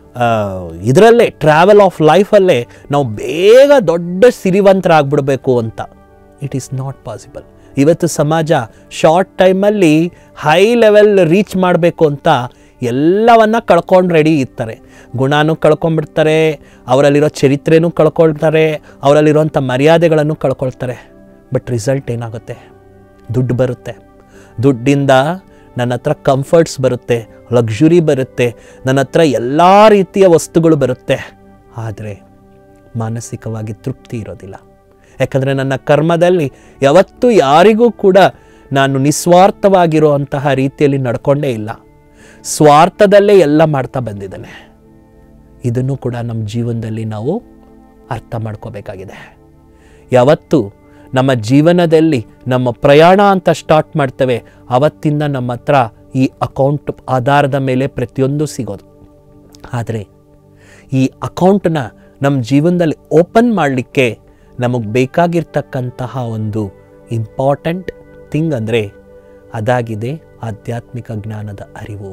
ಇದರಲ್ಲೇ ಟ್ರಾವೆಲ್ ಆಫ್ ಲೈಫಲ್ಲೇ ನಾವು ಬೇಗ ದೊಡ್ಡ ಸಿರಿವಂತರಾಗ್ಬಿಡ್ಬೇಕು ಅಂತ ಇಟ್ ಈಸ್ ನಾಟ್ ಪಾಸಿಬಲ್ ಇವತ್ತು ಸಮಾಜ ಶಾರ್ಟ್ ಟೈಮಲ್ಲಿ ಹೈ ಲೆವೆಲ್ ರೀಚ್ ಮಾಡಬೇಕು ಅಂತ ಎಲ್ಲವನ್ನ ಕಳ್ಕೊಂಡು ರೆಡಿ ಇರ್ತಾರೆ ಗುಣನೂ ಕಳ್ಕೊಂಡ್ಬಿಡ್ತಾರೆ ಅವರಲ್ಲಿರೋ ಚರಿತ್ರೆನೂ ಕಳ್ಕೊಳ್ತಾರೆ ಅವರಲ್ಲಿರೋಂಥ ಮರ್ಯಾದೆಗಳನ್ನು ಕಳ್ಕೊಳ್ತಾರೆ ಬಟ್ ರಿಸಲ್ಟ್ ಏನಾಗುತ್ತೆ ದುಡ್ಡು ಬರುತ್ತೆ ದುಡ್ಡಿಂದ ನನ್ನ ಹತ್ರ ಕಂಫರ್ಟ್ಸ್ ಬರುತ್ತೆ ಲಕ್ಸುರಿ ಬರುತ್ತೆ ನನ್ನ ಹತ್ರ ಎಲ್ಲ ರೀತಿಯ ವಸ್ತುಗಳು ಬರುತ್ತೆ ಆದರೆ ಮಾನಸಿಕವಾಗಿ ತೃಪ್ತಿ ಇರೋದಿಲ್ಲ ಯಾಕಂದರೆ ನನ್ನ ಕರ್ಮದಲ್ಲಿ ಯಾವತ್ತೂ ಯಾರಿಗೂ ಕೂಡ ನಾನು ನಿಸ್ವಾರ್ಥವಾಗಿರೋ ಅಂತಹ ರೀತಿಯಲ್ಲಿ ನಡ್ಕೊಂಡೇ ಇಲ್ಲ ಸ್ವಾರ್ಥದಲ್ಲೇ ಎಲ್ಲ ಮಾಡ್ತಾ ಬಂದಿದ್ದಾನೆ ಇದನ್ನು ಕೂಡ ನಮ್ಮ ಜೀವನದಲ್ಲಿ ನಾವು ಅರ್ಥ ಮಾಡ್ಕೋಬೇಕಾಗಿದೆ ಯಾವತ್ತು ನಮ್ಮ ಜೀವನದಲ್ಲಿ ನಮ್ಮ ಪ್ರಯಾಣ ಅಂತ ಸ್ಟಾರ್ಟ್ ಮಾಡ್ತೇವೆ ಅವತ್ತಿಂದ ನಮ್ಮ ಹತ್ರ ಈ ಅಕೌಂಟ್ ಆಧಾರದ ಮೇಲೆ ಪ್ರತಿಯೊಂದು ಸಿಗೋದು ಆದರೆ ಈ ಅಕೌಂಟನ್ನ ನಮ್ಮ ಜೀವನದಲ್ಲಿ ಓಪನ್ ಮಾಡಲಿಕ್ಕೆ ನಮಗೆ ಬೇಕಾಗಿರ್ತಕ್ಕಂತಹ ಒಂದು ಇಂಪಾರ್ಟೆಂಟ್ ಥಿಂಗ್ ಅಂದರೆ ಅದಾಗಿದೆ ಆಧ್ಯಾತ್ಮಿಕ ಜ್ಞಾನದ ಅರಿವು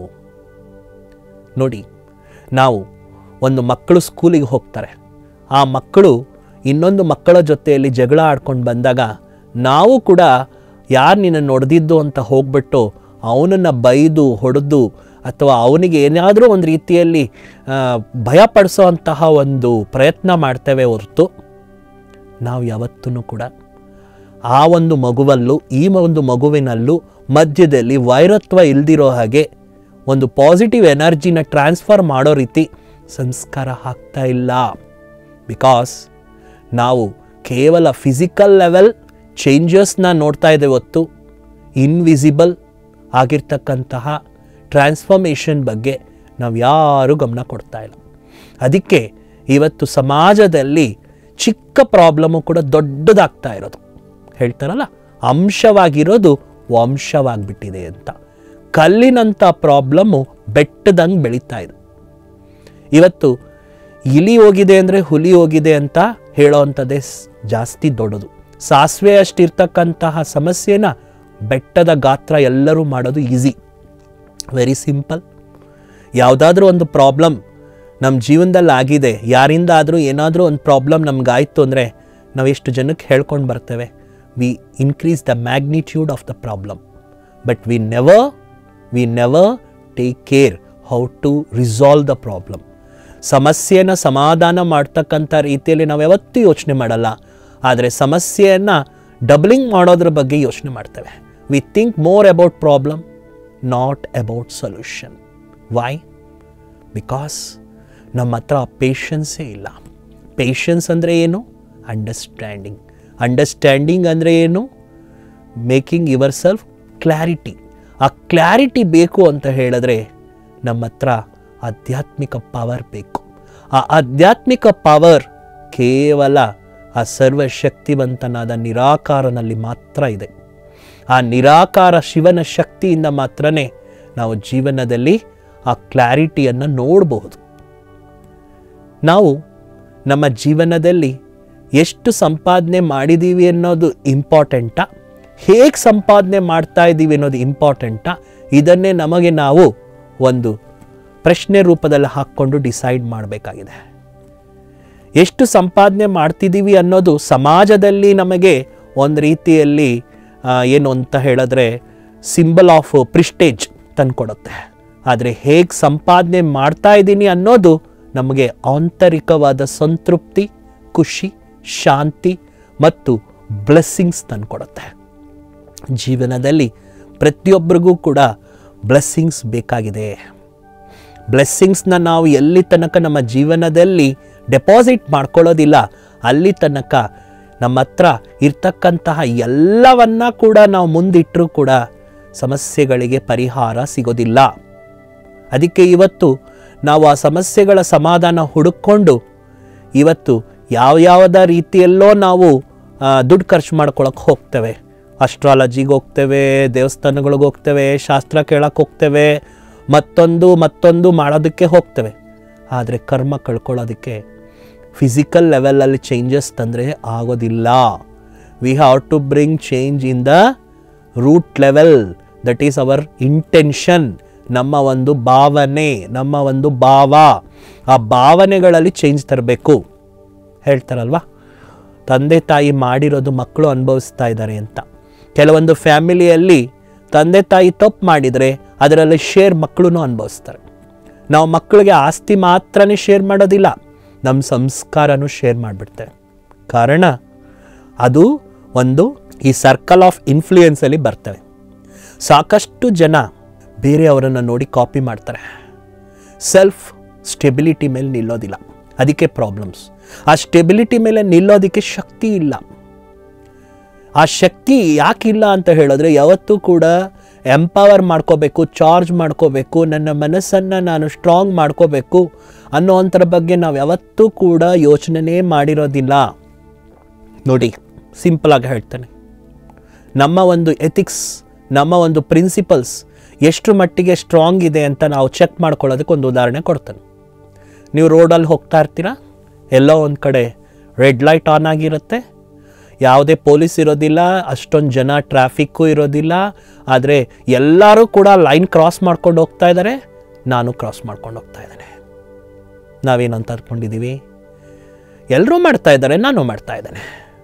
ನೋಡಿ ನಾವು ಒಂದು ಮಕ್ಕಳು ಸ್ಕೂಲಿಗೆ ಹೋಗ್ತಾರೆ ಆ ಮಕ್ಕಳು ಇನ್ನೊಂದು ಮಕ್ಕಳ ಜೊತೆಯಲ್ಲಿ ಜಗಳ ಆಡ್ಕೊಂಡು ಬಂದಾಗ ನಾವು ಕೂಡ ಯಾರು ನಿನ್ನ ನೋಡ್ದಿದ್ದು ಅಂತ ಹೋಗ್ಬಿಟ್ಟು ಅವನನ್ನು ಬೈದು ಹೊಡೆದು ಅಥವಾ ಅವನಿಗೆ ಏನಾದರೂ ಒಂದು ರೀತಿಯಲ್ಲಿ ಆ, ಭಯಪಡಿಸೋ ಅಂತಹ ಒಂದು ಪ್ರಯತ್ನ ಮಾಡ್ತೇವೆ ಹೊರತು ನಾವು ಯಾವತ್ತೂ ಕೂಡ ಆ ಒಂದು ಮಗುವಲ್ಲೂ ಈ ಒಂದು ಮಗುವಿನಲ್ಲೂ ಮಧ್ಯದಲ್ಲಿ ವೈರತ್ವ ಇಲ್ದಿರೋ ಹಾಗೆ ಒಂದು ಪಾಸಿಟಿವ್ ಎನರ್ಜಿನ ಟ್ರಾನ್ಸ್ಫರ್ ಮಾಡೋ ರೀತಿ ಸಂಸ್ಕಾರ ಆಗ್ತಾ ಇಲ್ಲ ಬಿಕಾಸ್ ನಾವು ಕೇವಲ ಫಿಸಿಕಲ್ ಲೆವೆಲ್ ಚೇಂಜಸ್ನ ನೋಡ್ತಾ ಇದ್ದೇವೆ ಹೊತ್ತು ಇನ್ವಿಸಿಬಲ್ ಆಗಿರ್ತಕ್ಕಂತಹ ಟ್ರಾನ್ಸ್ಫಾರ್ಮೇಷನ್ ಬಗ್ಗೆ ನಾವು ಯಾರೂ ಗಮನ ಕೊಡ್ತಾ ಇಲ್ಲ ಅದಕ್ಕೆ ಇವತ್ತು ಸಮಾಜದಲ್ಲಿ ಚಿಕ್ಕ ಪ್ರಾಬ್ಲಮ್ಮು ಕೂಡ ದೊಡ್ಡದಾಗ್ತಾ ಇರೋದು ಹೇಳ್ತಾರಲ್ಲ ಅಂಶವಾಗಿರೋದು ವಂಶವಾಗಿಬಿಟ್ಟಿದೆ ಅಂತ ಕಲ್ಲಿನಂಥ ಪ್ರಾಬ್ಲಮ್ಮು ಬೆಟ್ಟದಂಗೆ ಬೆಳೀತಾ ಇದೆ ಇವತ್ತು ಇಲಿ ಹೋಗಿದೆ ಅಂದರೆ ಹುಲಿ ಹೋಗಿದೆ ಅಂತ ಹೇಳೋ ಅಂಥದ್ದೇ ಸ್- ಜಾಸ್ತಿ ದೊಡ್ಡದು ಸಾಸಿವೆ ಅಷ್ಟಿರ್ತಕ್ಕಂತಹ ಸಮಸ್ಯೆನ ಬೆಟ್ಟದ ಗಾತ್ರ ಎಲ್ಲರೂ ಮಾಡೋದು ಈಸಿ ವೆರಿ ಸಿಂಪಲ್ ಯಾವುದಾದ್ರೂ ಒಂದು ಪ್ರಾಬ್ಲಮ್ ನಮ್ಮ ಜೀವನದಲ್ಲಿ ಆಗಿದೆ ಯಾರಿಂದ ಆದರೂ ಏನಾದರೂ ಒಂದು ಪ್ರಾಬ್ಲಮ್ ನಮಗಾಯಿತು ಅಂದರೆ ನಾವು ಎಷ್ಟು ಜನಕ್ಕೆ ಹೇಳ್ಕೊಂಡು ಬರ್ತೇವೆ we increase the magnitude of the problem but we never we never take care how to resolve the problem ಸಮಸ್ಯೆನ ಸಮಾಧಾನ ಮಾಡ್ತಕ್ಕಂಥ ರೀತಿಯಲ್ಲಿ ನಾವು ಯಾವತ್ತೂ ಯೋಚನೆ ಮಾಡಲ್ಲ ಆದರೆ ಸಮಸ್ಯೆಯನ್ನು ಡಬ್ಲಿಂಗ್ ಮಾಡೋದ್ರ ಬಗ್ಗೆ ಯೋಚನೆ ಮಾಡ್ತೇವೆ we think more about problem not about solution why because ನಮ್ಮ ಹತ್ರ ಪೇಷನ್ಸೇ ಇಲ್ಲ ಪೇಷನ್ಸ್ ಅಂದರೆ ಏನು ಅಂಡರ್ಸ್ಟ್ಯಾಂಡಿಂಗ್ ಅಂಡರ್ಸ್ಟ್ಯಾಂಡಿಂಗ್ ಅಂದರೆ ಏನು ಮೇಕಿಂಗ್ ಯುವರ್ ಸೆಲ್ಫ್ ಕ್ಲಾರಿಟಿ ಆ ಕ್ಲಾರಿಟಿ ಬೇಕು ಅಂತ ಹೇಳಿದ್ರೆ ನಮ್ಮ ಹತ್ರ ಆಧ್ಯಾತ್ಮಿಕ ಪವರ್ ಬೇಕು ಆ ಆಧ್ಯಾತ್ಮಿಕ ಪವರ್ ಕೇವಲ ಆ ಸರ್ವಶಕ್ತಿವಂತನಾದ ನಿರಾಕಾರನಲ್ಲಿ ಮಾತ್ರ ಇದೆ ಆ ನಿರಾಕಾರ ಶಿವನ ಶಕ್ತಿಯಿಂದ ಮಾತ್ರನೇ ನಾವು ಜೀವನದಲ್ಲಿ ಆ ಕ್ಲಾರಿಟಿಯನ್ನು ನೋಡಬಹುದು ನಾವು ನಮ್ಮ ಜೀವನದಲ್ಲಿ ಎಷ್ಟು ಸಂಪಾದನೆ ಮಾಡಿದ್ದೀವಿ ಅನ್ನೋದು ಇಂಪಾರ್ಟೆಂಟಾ ಹೇಗೆ ಸಂಪಾದನೆ ಮಾಡ್ತಾ ಇದ್ದೀವಿ ಅನ್ನೋದು ಇಂಪಾರ್ಟೆಂಟಾ ಇದನ್ನೇ ನಮಗೆ ನಾವು ಒಂದು ಪ್ರಶ್ನೆ ರೂಪದಲ್ಲಿ ಹಾಕ್ಕೊಂಡು ಡಿಸೈಡ್ ಮಾಡಬೇಕಾಗಿದೆ ಎಷ್ಟು ಸಂಪಾದನೆ ಮಾಡ್ತಿದ್ದೀವಿ ಅನ್ನೋದು ಸಮಾಜದಲ್ಲಿ ನಮಗೆ ಒಂದು ರೀತಿಯಲ್ಲಿ ಆ, ಏನು ಅಂತ ಹೇಳಿದ್ರೆ ಸಿಂಬಲ್ ಆಫ್ ಪ್ರಿಸ್ಟೇಜ್ ತಂದ್ಕೊಡುತ್ತೆ ಆದರೆ ಹೇಗೆ ಸಂಪಾದನೆ ಮಾಡ್ತಾ ಇದ್ದೀನಿ ಅನ್ನೋದು ನಮಗೆ ಆಂತರಿಕವಾದ ಸಂತೃಪ್ತಿ ಖುಷಿ ಶಾಂತಿ ಮತ್ತು ಬ್ಲೆಸ್ಸಿಂಗ್ಸ್ ತಂದ್ಕೊಡುತ್ತೆ ಜೀವನದಲ್ಲಿ ಪ್ರತಿಯೊಬ್ಬರಿಗೂ ಕೂಡ ಬ್ಲೆಸ್ಸಿಂಗ್ಸ್ ಬೇಕಾಗಿದೆ ಬ್ಲೆಸ್ಸಿಂಗ್ಸ್ನ ನಾವು ಎಲ್ಲಿ ತನಕ ನಮ್ಮ ಜೀವನದಲ್ಲಿ ಡೆಪಾಸಿಟ್ ಮಾಡ್ಕೊಳ್ಳೋದಿಲ್ಲ ಅಲ್ಲಿ ತನಕ ನಮ್ಮ ಹತ್ರ ಇರ್ತಕ್ಕಂತಹ ಎಲ್ಲವನ್ನ ಕೂಡ ನಾವು ಮುಂದಿಟ್ಟರೂ ಕೂಡ ಸಮಸ್ಯೆಗಳಿಗೆ ಪರಿಹಾರ ಸಿಗೋದಿಲ್ಲ ಅದಕ್ಕೆ ಇವತ್ತು ನಾವು ಆ ಸಮಸ್ಯೆಗಳ ಸಮಾಧಾನ ಹುಡುಕೊಂಡು ಇವತ್ತು ಯಾವ್ಯಾವುದ ರೀತಿಯಲ್ಲೋ ನಾವು ಆ, ದುಡ್ಡು ಖರ್ಚು ಮಾಡ್ಕೊಳಕ್ಕೆ ಹೋಗ್ತೇವೆ ಅಸ್ಟ್ರಾಲಜಿಗೆ ಹೋಗ್ತೇವೆ ದೇವಸ್ಥಾನಗಳಿಗೆ ಹೋಗ್ತೇವೆ ಶಾಸ್ತ್ರ ಕೇಳಕ್ಕೆ ಹೋಗ್ತೇವೆ ಮತ್ತೊಂದು ಮತ್ತೊಂದು ಮಾಡೋದಕ್ಕೆ ಹೋಗ್ತೇವೆ ಆದರೆ ಕರ್ಮ ಕಳ್ಕೊಳ್ಳೋದಕ್ಕೆ ಫಿಸಿಕಲ್ ಲೆವೆಲಲ್ಲಿ ಚೇಂಜಸ್ ತಂದರೆ ಆಗೋದಿಲ್ಲ we have to bring change in the root level that is our intention ನಮ್ಮ ಒಂದು ಭಾವನೆ ನಮ್ಮ ಒಂದು ಭಾವ ಆ ಭಾವನೆಗಳಲ್ಲಿ ಚೇಂಜ್ ತರಬೇಕು ಹೇಳ್ತಾರಲ್ವಾ ತಂದೆ ತಾಯಿ ಮಾಡಿರೋದು ಮಕ್ಕಳು ಅನುಭವಿಸ್ತಾ ಇದ್ದಾರೆ ಅಂತ ಕೆಲವೊಂದು ಫ್ಯಾಮಿಲಿಯಲ್ಲಿ ತಂದೆ ತಾಯಿ ತಪ್ಪು ಮಾಡಿದರೆ ಅದರಲ್ಲಿ ಶೇರ್ ಮಕ್ಕಳು ಅನುಭವಿಸ್ತಾರೆ ನಾವು ಮಕ್ಕಳಿಗೆ ಆಸ್ತಿ ಮಾತ್ರನೇ ಶೇರ್ ಮಾಡೋದಿಲ್ಲ ನಮ್ಮ ಸಂಸ್ಕಾರನೂ ಶೇರ್ ಮಾಡಿಬಿಡ್ತೇವೆ ಕಾರಣ ಅದು ಒಂದು ಈ ಸರ್ಕಲ್ ಆಫ್ ಇನ್ಫ್ಲೂಯೆನ್ಸಲ್ಲಿ ಬರ್ತವೆ ಸಾಕಷ್ಟು ಜನ ಬೇರೆಯವರನ್ನು ನೋಡಿ ಕಾಪಿ ಮಾಡ್ತಾರೆ ಸೆಲ್ಫ್ ಸ್ಟೆಬಿಲಿಟಿ ಮೇಲೆ ನಿಲ್ಲೋದಿಲ್ಲ ಅದಕ್ಕೆ ಪ್ರಾಬ್ಲಮ್ಸ್ ಆ ಸ್ಟೆಬಿಲಿಟಿ ಮೇಲೆ ನಿಲ್ಲೋದಕ್ಕೆ ಶಕ್ತಿ ಇಲ್ಲ ಆ ಶಕ್ತಿ ಯಾಕಿಲ್ಲ ಅಂತ ಹೇಳಿದ್ರೆ ಯಾವತ್ತೂ ಕೂಡ ಎಂಪವರ್ ಮಾಡ್ಕೋಬೇಕು ಚಾರ್ಜ್ ಮಾಡ್ಕೋಬೇಕು ನನ್ನ ಮನಸ್ಸನ್ನು ನಾನು ಸ್ಟ್ರಾಂಗ್ ಮಾಡ್ಕೋಬೇಕು ಅನ್ನೋವಂಥರ ಬಗ್ಗೆ ನಾವು ಯಾವತ್ತೂ ಕೂಡ ಯೋಚನೆನೇ ಮಾಡಿರೋದಿಲ್ಲ ನೋಡಿ ಸಿಂಪಲಾಗಿ ಹೇಳ್ತೇನೆ ನಮ್ಮ ಒಂದು ಎಥಿಕ್ಸ್ ನಮ್ಮ ಒಂದು ಪ್ರಿನ್ಸಿಪಲ್ಸ್ ಎಷ್ಟು ಮಟ್ಟಿಗೆ ಸ್ಟ್ರಾಂಗ್ ಇದೆ ಅಂತ ನಾವು ಚೆಕ್ ಮಾಡ್ಕೊಳ್ಳೋದಕ್ಕೆ ಒಂದು ಉದಾಹರಣೆ ಕೊಡ್ತೇನೆ ನೀವು ರೋಡಲ್ಲಿ ಹೋಗ್ತಾ ಇರ್ತೀರಾ ಎಲ್ಲೋ ಒಂದು ಕಡೆ ರೆಡ್ ಲೈಟ್ ಆನ್ ಆಗಿರುತ್ತೆ ಯಾವುದೇ ಪೊಲೀಸ್ ಇರೋದಿಲ್ಲ ಅಷ್ಟೊಂದು ಜನ ಟ್ರಾಫಿಕ್ಕು ಇರೋದಿಲ್ಲ ಆದರೆ ಎಲ್ಲರೂ ಕೂಡ ಲೈನ್ ಕ್ರಾಸ್ ಮಾಡ್ಕೊಂಡು ಹೋಗ್ತಾ ಇದ್ದಾರೆ ನಾನು ಕ್ರಾಸ್ ಮಾಡ್ಕೊಂಡು ಹೋಗ್ತಾ ಇದ್ದೇನೆ ನಾವೇನಂತ ಅಂದ್ಕೊಂಡಿದ್ದೀವಿ ಎಲ್ಲರೂ ಮಾಡ್ತಾ ಇದ್ದಾರೆ ನಾನು ಮಾಡ್ತಾ ಇದ್ದೇನೆ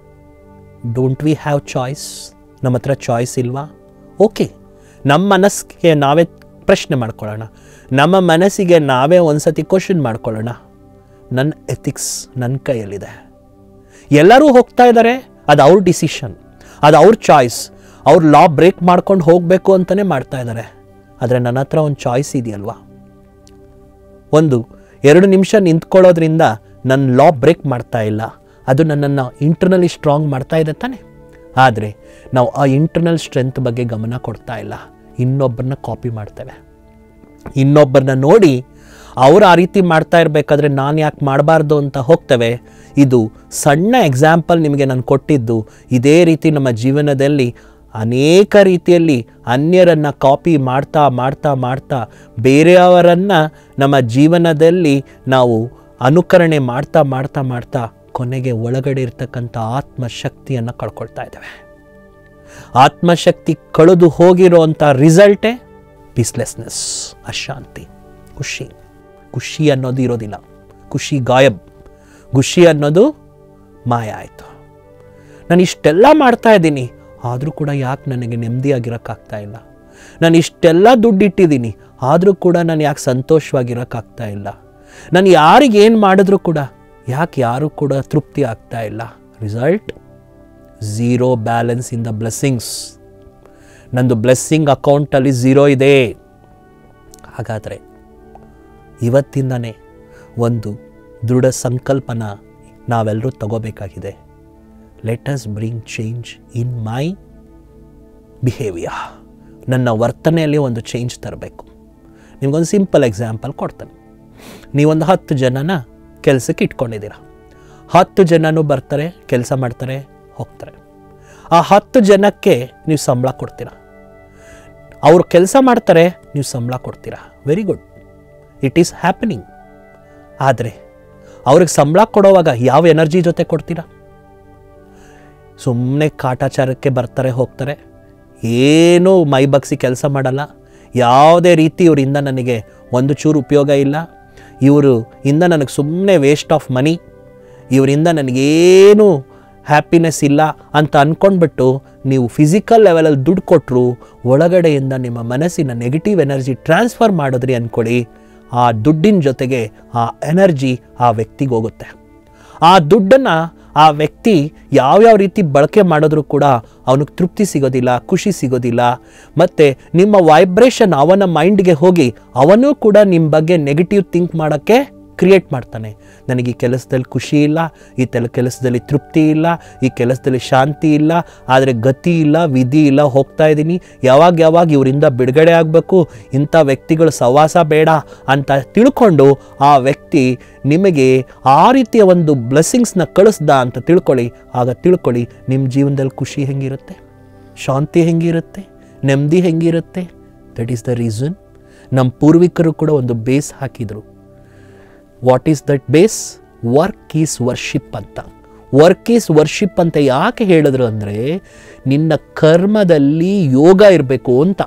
ಡೋಂಟ್ ವಿ ಹ್ಯಾವ್ ಚಾಯ್ಸ್ ನಮ್ಮ ಹತ್ರ ಚಾಯ್ಸ್ ಇಲ್ವಾ ಓಕೆ ನಮ್ಮ ಮನಸ್ಸಿಗೆ ನಾವೇ ಪ್ರಶ್ನೆ ಮಾಡ್ಕೊಳ್ಳೋಣ ನಮ್ಮ ಮನಸ್ಸಿಗೆ ನಾವೇ ಒಂದ್ಸತಿ ಕ್ವಶನ್ ಮಾಡ್ಕೊಳ್ಳೋಣ ನನ್ನ ಎಥಿಕ್ಸ್ ನನ್ನ ಕೈಯಲ್ಲಿದೆ ಎಲ್ಲರೂ ಹೋಗ್ತಾ ಇದ್ದಾರೆ ಅದು ಅವ್ರ ಡಿಸಿಷನ್ ಅದು ಅವ್ರ ಚಾಯ್ಸ್ ಅವ್ರು ಲಾ ಬ್ರೇಕ್ ಮಾಡ್ಕೊಂಡು ಹೋಗಬೇಕು ಅಂತಲೇ ಮಾಡ್ತಾ ಇದ್ದಾರೆ ಆದರೆ ನನ್ನ ಹತ್ರ ಒಂದು ಚಾಯ್ಸ್ ಇದೆಯಲ್ವಾ ಒಂದು ಎರಡು ನಿಮಿಷ ನಿಂತ್ಕೊಳ್ಳೋದ್ರಿಂದ ನನ್ನ ಲಾ ಬ್ರೇಕ್ ಮಾಡ್ತಾ ಇಲ್ಲ ಅದು ನನ್ನನ್ನು ಇಂಟರ್ನಲಿ ಸ್ಟ್ರಾಂಗ್ ಮಾಡ್ತಾ ಇದೆ ತಾನೆ ಆದರೆ ನಾವು ಆ ಇಂಟರ್ನಲ್ ಸ್ಟ್ರೆಂತ್ ಬಗ್ಗೆ ಗಮನ ಕೊಡ್ತಾ ಇಲ್ಲ ಇನ್ನೊಬ್ಬರನ್ನ ಕಾಪಿ ಮಾಡ್ತೇವೆ ಇನ್ನೊಬ್ಬರನ್ನ ನೋಡಿ ಅವ್ರು ಆ ರೀತಿ ಮಾಡ್ತಾ ಇರಬೇಕಾದ್ರೆ ನಾನು ಯಾಕೆ ಮಾಡಬಾರ್ದು ಅಂತ ಹೋಗ್ತೇವೆ ಇದು ಸಣ್ಣ ಎಕ್ಸಾಂಪಲ್ ನಿಮಗೆ ನಾನು ಕೊಟ್ಟಿದ್ದು ಇದೇ ರೀತಿ ನಮ್ಮ ಜೀವನದಲ್ಲಿ ಅನೇಕ ರೀತಿಯಲ್ಲಿ ಅನ್ಯರನ್ನು ಕಾಪಿ ಮಾಡ್ತಾ ಮಾಡ್ತಾ ಮಾಡ್ತಾ ಬೇರೆಯವರನ್ನು ನಮ್ಮ ಜೀವನದಲ್ಲಿ ನಾವು ಅನುಕರಣೆ ಮಾಡ್ತಾ ಮಾಡ್ತಾ ಮಾಡ್ತಾ ಕೊನೆಗೆ ಒಳಗಡೆ ಇರ್ತಕ್ಕಂಥ ಆತ್ಮಶಕ್ತಿಯನ್ನು ಕಳ್ಕೊಳ್ತಾ ಇದ್ದೇವೆ ಆತ್ಮಶಕ್ತಿ ಕಳೆದು ಹೋಗಿರೋವಂಥ ರಿಸಲ್ಟೇ ಪೀಸ್ಲೆಸ್ನೆಸ್ ಅಶಾಂತಿ ಖುಷಿ ಖುಷಿ ಅನ್ನೋದು ಇರೋದಿಲ್ಲ ಖುಷಿ ಗಾಯಬ್ ಖುಷಿ ಅನ್ನೋದು ಮಾಯ ಆಯಿತು ನಾನು ಇಷ್ಟೆಲ್ಲ ಮಾಡ್ತಾ ಇದ್ದೀನಿ ಆದರೂ ಕೂಡ ಯಾಕೆ ನನಗೆ ನೆಮ್ಮದಿಯಾಗಿರೋಕ್ಕಾಗ್ತಾ ಇಲ್ಲ ನಾನು ಇಷ್ಟೆಲ್ಲ ದುಡ್ಡಿಟ್ಟಿದ್ದೀನಿ ಆದರೂ ಕೂಡ ನಾನು ಯಾಕೆ ಸಂತೋಷವಾಗಿರೋಕ್ಕಾಗ್ತಾ ಇಲ್ಲ ನಾನು ಯಾರಿಗೆ ಏನು ಮಾಡಿದ್ರೂ ಕೂಡ ಯಾಕೆ ಯಾರೂ ಕೂಡ ತೃಪ್ತಿ ಆಗ್ತಾ ಇಲ್ಲ result zero balance in the blessings ನಂದು ಬ್ಲೆಸ್ಸಿಂಗ್ ಅಕೌಂಟಲ್ಲಿ ಝೀರೋ ಇದೆ ಹಾಗಾದರೆ ಇವತ್ತಿಂದನೇ ಒಂದು ದೃಢ ಸಂಕಲ್ಪನ ನಾವೆಲ್ಲರೂ ತಗೋಬೇಕಾಗಿದೆ let us bring change in my behaviour ನನ್ನ ವರ್ತನೆಯಲ್ಲಿ ಒಂದು ಚೇಂಜ್ ತರಬೇಕು ನಿಮಗೊಂದು ಸಿಂಪಲ್ ಎಕ್ಸಾಂಪಲ್ ಕೊಡ್ತೇನೆ ನೀವೊಂದು ಹತ್ತು ಜನನ ಕೆಲಸಕ್ಕೆ ಇಟ್ಕೊಂಡಿದ್ದೀರ ಹತ್ತು ಜನನೂ ಬರ್ತಾರೆ ಕೆಲಸ ಮಾಡ್ತಾರೆ ಹೋಗ್ತಾರೆ ಆ ಹತ್ತು ಜನಕ್ಕೆ ನೀವು ಸಂಬಳ ಕೊಡ್ತೀರಾ ಅವ್ರು ಕೆಲಸ ಮಾಡ್ತಾರೆ ನೀವು ಸಂಬಳ ಕೊಡ್ತೀರಾ very good it is happening ಆದರೆ ಅವ್ರಿಗೆ ಸಂಬಳ ಕೊಡೋವಾಗ ಯಾವ ಎನರ್ಜಿ ಜೊತೆ ಕೊಡ್ತೀರಾ ಸುಮ್ಮನೆ ಕಾಟಾಚಾರಕ್ಕೆ ಬರ್ತಾರೆ ಹೋಗ್ತಾರೆ ಏನೂ ಮೈ ಬಗ್ಸಿ ಕೆಲಸ ಮಾಡಲ್ಲ ಯಾವುದೇ ರೀತಿ ಇವರಿಂದ ನನಗೆ ಒಂದು ಚೂರು ಉಪಯೋಗ ಇಲ್ಲ ಇವರು ಇಂದ ನನಗೆ ಸುಮ್ಮನೆ ವೇಸ್ಟ್ ಆಫ್ ಮನಿ ಇವರಿಂದ ನನಗೇನು ಹ್ಯಾಪಿನೆಸ್ ಇಲ್ಲ ಅಂತ ಅಂದ್ಕೊಂಡ್ಬಿಟ್ಟು ನೀವು ಫಿಸಿಕಲ್ ಲೆವೆಲಲ್ಲಿ ದುಡ್ಡು ಕೊಟ್ಟರು ಒಳಗಡೆಯಿಂದ ನಿಮ್ಮ ಮನಸ್ಸಿನ ನೆಗೆಟಿವ್ ಎನರ್ಜಿ ಟ್ರಾನ್ಸ್ಫರ್ ಮಾಡಿದ್ರಿ ಅಂದ್ಕೊಳ್ಳಿ ಆ ದುಡ್ಡಿನ ಜೊತೆಗೆ ಆ ಎನರ್ಜಿ ಆ ವ್ಯಕ್ತಿಗೆ ಹೋಗುತ್ತೆ ಆ ದುಡ್ಡನ್ನು ಆ ವ್ಯಕ್ತಿ ಯಾವ್ಯಾವ ರೀತಿ ಬಳಕೆ ಮಾಡಿದ್ರೂ ಕೂಡ ಅವನಿಗೆ ತೃಪ್ತಿ ಸಿಗೋದಿಲ್ಲ ಖುಷಿ ಸಿಗೋದಿಲ್ಲ ಮತ್ತು ನಿಮ್ಮ ವೈಬ್ರೇಷನ್ ಅವನ ಮೈಂಡ್ಗೆ ಹೋಗಿ ಅವನು ಕೂಡ ನಿಮ್ಮ ಬಗ್ಗೆ ನೆಗೆಟಿವ್ ಥಿಂಕ್ ಮಾಡೋಕ್ಕೆ ಕ್ರಿಯೇಟ್ ಮಾಡ್ತಾನೆ ನನಗೆ ಈ ಕೆಲಸದಲ್ಲಿ ಖುಷಿ ಇಲ್ಲ ಈ ತೆಲ ಕೆಲಸದಲ್ಲಿ ತೃಪ್ತಿ ಇಲ್ಲ ಈ ಕೆಲಸದಲ್ಲಿ ಶಾಂತಿ ಇಲ್ಲ ಆದರೆ ಗತಿ ಇಲ್ಲ ವಿಧಿ ಇಲ್ಲ ಹೋಗ್ತಾ ಇದ್ದೀನಿ ಯಾವಾಗ ಯಾವಾಗ ಇವರಿಂದ ಬಿಡುಗಡೆ ಆಗಬೇಕು ಇಂಥ ವ್ಯಕ್ತಿಗಳ ಸವಾಸ ಬೇಡ ಅಂತ ತಿಳ್ಕೊಂಡು ಆ ವ್ಯಕ್ತಿ ನಿಮಗೆ ಆ ರೀತಿಯ ಒಂದು ಬ್ಲೆಸ್ಸಿಂಗ್ಸ್ನ ಕಳಿಸ್ದ ಅಂತ ತಿಳ್ಕೊಳ್ಳಿ ಆಗ ತಿಳ್ಕೊಳ್ಳಿ ನಿಮ್ಮ ಜೀವನದಲ್ಲಿ ಖುಷಿ ಹೆಂಗಿರುತ್ತೆ ಶಾಂತಿ ಹೆಂಗಿರುತ್ತೆ ನೆಮ್ಮದಿ ಹೆಂಗಿರುತ್ತೆ ದಟ್ ಈಸ್ ದ ರೀಸನ್ ನಮ್ಮ ಪೂರ್ವಿಕರು ಕೂಡ ಒಂದು ಬೇಸ್ ಹಾಕಿದರು what is that base work is worship ಅಂತ ವರ್ಕ್ ಈಸ್ ವರ್ಷಿಪ್ ಅಂತ ಯಾಕೆ ಹೇಳಿದ್ರು ಅಂದರೆ ನಿನ್ನ ಕರ್ಮದಲ್ಲಿ ಯೋಗ ಇರಬೇಕು ಅಂತ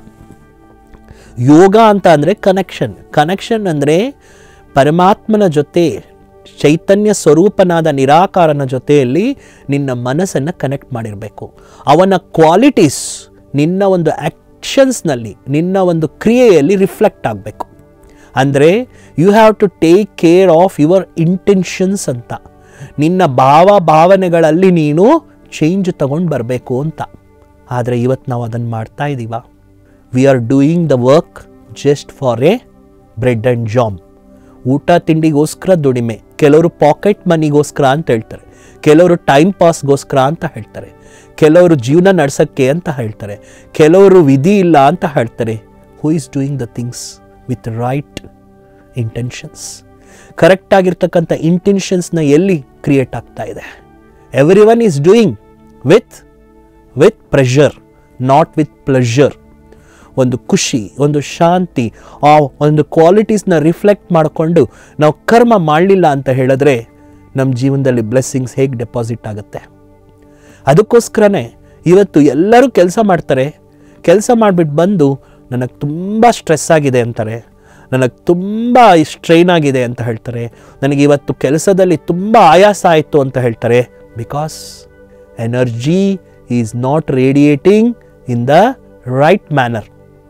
ಯೋಗ ಅಂತ ಅಂದರೆ ಕನೆಕ್ಷನ್ ಕನೆಕ್ಷನ್ ಅಂದರೆ ಪರಮಾತ್ಮನ ಜೊತೆ ಚೈತನ್ಯ ಸ್ವರೂಪನಾದ ನಿರಾಕಾರನ ಜೊತೆಯಲ್ಲಿ ನಿನ್ನ ಮನಸ್ಸನ್ನು ಕನೆಕ್ಟ್ ಮಾಡಿರಬೇಕು ಅವನ ಕ್ವಾಲಿಟೀಸ್ ನಿನ್ನ ಒಂದು ಆ್ಯಕ್ಷನ್ಸ್ನಲ್ಲಿ ನಿನ್ನ ಒಂದು ಕ್ರಿಯೆಯಲ್ಲಿ ರಿಫ್ಲೆಕ್ಟ್ ಆಗಬೇಕು ಅಂದರೆ you have to take care of your intentions ಅಂತ ನಿನ್ನ ಭಾವ ಭಾವನೆಗಳಲ್ಲಿ ನೀನು ಚೇಂಜ್ ತಗೊಂಡು ಬರಬೇಕು ಅಂತ ಆದರೆ ಇವತ್ತು ನಾವು ಅದನ್ನು ಮಾಡ್ತಾ ಇದ್ದೀವ we are doing the work just for a bread and jam ಊಟ ತಿಂಡಿಗೋಸ್ಕರ ದುಡಿಮೆ ಕೆಲವರು ಪಾಕೆಟ್ ಮನಿಗೋಸ್ಕರ ಅಂತ ಹೇಳ್ತಾರೆ ಕೆಲವರು ಟೈಮ್ ಪಾಸ್ಗೋಸ್ಕರ ಅಂತ ಹೇಳ್ತಾರೆ ಕೆಲವರು ಜೀವನ ನಡೆಸೋಕ್ಕೆ ಅಂತ ಹೇಳ್ತಾರೆ ಕೆಲವರು ವಿಧಿ ಇಲ್ಲ ಅಂತ ಹೇಳ್ತಾರೆ who is doing the things with right intentions correct ಆಗಿರ್ತಕ್ಕಂಥ ಇಂಟೆನ್ಷನ್ಸ್ನ ಎಲ್ಲಿ ಕ್ರಿಯೇಟ್ ಆಗ್ತಾ ಇದೆ everyone is doing with with pressure not with pleasure ಒಂದು ಖುಷಿ ಒಂದು ಶಾಂತಿ ಆ ಒಂದು ಕ್ವಾಲಿಟೀಸ್ನ ರಿಫ್ಲೆಕ್ಟ್ ಮಾಡಿಕೊಂಡು ನಾವು ಕರ್ಮ ಮಾಡಲಿಲ್ಲ ಅಂತ ಹೇಳಿದ್ರೆ ನಮ್ಮ ಜೀವನದಲ್ಲಿ ಬ್ಲೆಸ್ಸಿಂಗ್ಸ್ ಹೇಗೆ ಡೆಪಾಸಿಟ್ ಆಗುತ್ತೆ ಅದಕ್ಕೋಸ್ಕರನೇ ಇವತ್ತು ಎಲ್ಲರೂ ಕೆಲಸ ಮಾಡ್ತಾರೆ ಕೆಲಸ ಮಾಡಿಬಿಟ್ಟು ಬಂದು ನನಗೆ ತುಂಬ ಸ್ಟ್ರೆಸ್ ಆಗಿದೆ ಅಂತಾರೆ ನನಗೆ ತುಂಬ ಸ್ಟ್ರೈನ್ ಆಗಿದೆ ಅಂತ ಹೇಳ್ತಾರೆ ನನಗೆ ಇವತ್ತು ಕೆಲಸದಲ್ಲಿ ತುಂಬ ಆಯಾಸ ಆಯಿತು ಅಂತ ಹೇಳ್ತಾರೆ because energy is not radiating in the right manner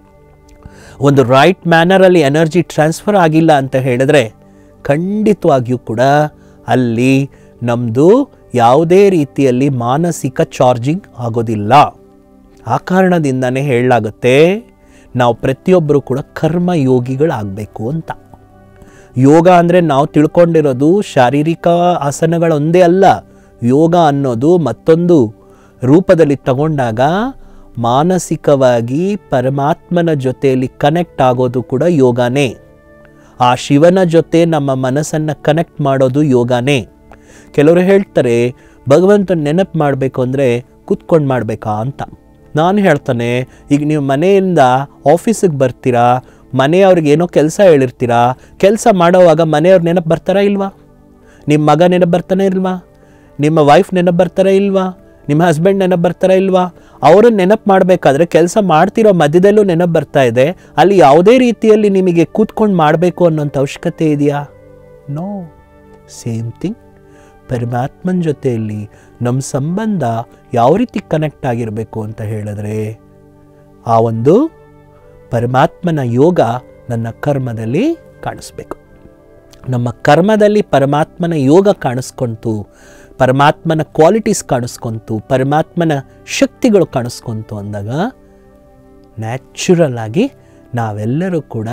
ಒಂದು ರೈಟ್ ಮ್ಯಾನರಲ್ಲಿ ಎನರ್ಜಿ ಟ್ರಾನ್ಸ್ಫರ್ ಆಗಿಲ್ಲ ಅಂತ ಹೇಳಿದ್ರೆ ಖಂಡಿತವಾಗಿಯೂ ಕೂಡ ಅಲ್ಲಿ ನಮ್ಮದು ಯಾವುದೇ ರೀತಿಯಲ್ಲಿ ಮಾನಸಿಕ ಚಾರ್ಜಿಂಗ್ ಆಗೋದಿಲ್ಲ ಆ ಕಾರಣದಿಂದನೇ ಹೇಳಲಾಗುತ್ತೆ ನಾವು ಪ್ರತಿಯೊಬ್ಬರು ಕೂಡ ಕರ್ಮ ಯೋಗಿಗಳಾಗಬೇಕು ಅಂತ ಯೋಗ ಅಂದರೆ ನಾವು ತಿಳ್ಕೊಂಡಿರೋದು ಶಾರೀರಿಕ ಆಸನಗಳೊಂದೇ ಅಲ್ಲ ಯೋಗ ಅನ್ನೋದು ಮತ್ತೊಂದು ರೂಪದಲ್ಲಿ ತಗೊಂಡಾಗ ಮಾನಸಿಕವಾಗಿ ಪರಮಾತ್ಮನ ಜೊತೆಯಲ್ಲಿ ಕನೆಕ್ಟ್ ಆಗೋದು ಕೂಡ ಯೋಗನೇ ಆ ಶಿವನ ಜೊತೆ ನಮ್ಮ ಮನಸ್ಸನ್ನು ಕನೆಕ್ಟ್ ಮಾಡೋದು ಯೋಗನೇ ಕೆಲವರು ಹೇಳ್ತಾರೆ ಭಗವಂತನ ನೆನಪು ಮಾಡಬೇಕು ಅಂದರೆ ಕೂತ್ಕೊಂಡು ಮಾಡಬೇಕಾ ಅಂತ ನಾನು ಹೇಳ್ತಾನೆ ಈಗ ನೀವು ಮನೆಯಿಂದ ಆಫೀಸಿಗೆ ಬರ್ತೀರಾ ಮನೆಯವ್ರಿಗೆ ಏನೋ ಕೆಲಸ ಹೇಳಿರ್ತೀರಾ ಕೆಲಸ ಮಾಡೋವಾಗ ಮನೆಯವ್ರ ನೆನಪು ಬರ್ತಾರಾ ಇಲ್ವಾ ನಿಮ್ಮ ಮಗ ನೆನಪು ಬರ್ತಾನೆ ಇಲ್ವಾ ನಿಮ್ಮ ವೈಫ್ ನೆನಪು ಬರ್ತಾರಾ ಇಲ್ವಾ ನಿಮ್ಮ ಹಸ್ಬೆಂಡ್ ನೆನಪು ಬರ್ತಾರಾ ಇಲ್ವಾ ಅವರನ್ನು ನೆನಪು ಮಾಡಬೇಕಾದ್ರೆ ಕೆಲಸ ಮಾಡ್ತಿರೋ ಮಧ್ಯದಲ್ಲೂ ನೆನಪು ಬರ್ತಾ ಇದೆ ಅಲ್ಲಿ ಯಾವುದೇ ರೀತಿಯಲ್ಲಿ ನಿಮಗೆ ಕೂತ್ಕೊಂಡು ಮಾಡಬೇಕು ಅನ್ನೋಂಥ ಅವಶ್ಯಕತೆ ಇದೆಯಾ ನೋ ಸೇಮ್ ಥಿಂಗ್ ಪರಮಾತ್ಮನ ಜೊತೆಯಲ್ಲಿ ನಮ್ಮ ಸಂಬಂಧ ಯಾವ ರೀತಿ ಕನೆಕ್ಟ್ ಆಗಿರಬೇಕು ಅಂತ ಹೇಳಿದ್ರೆ ಆ ಒಂದು ಪರಮಾತ್ಮನ ಯೋಗ ನನ್ನ ಕರ್ಮದಲ್ಲಿ ಕಾಣಿಸ್ಬೇಕು ನಮ್ಮ ಕರ್ಮದಲ್ಲಿ ಪರಮಾತ್ಮನ ಯೋಗ ಕಾಣಿಸ್ಕೊಂತು ಪರಮಾತ್ಮನ ಕ್ವಾಲಿಟೀಸ್ ಕಾಣಿಸ್ಕೊಂತು ಪರಮಾತ್ಮನ ಶಕ್ತಿಗಳು ಕಾಣಿಸ್ಕೊಂತು ಅಂದಾಗ ನ್ಯಾಚುರಲ್ ಆಗಿ ನಾವೆಲ್ಲರೂ ಕೂಡ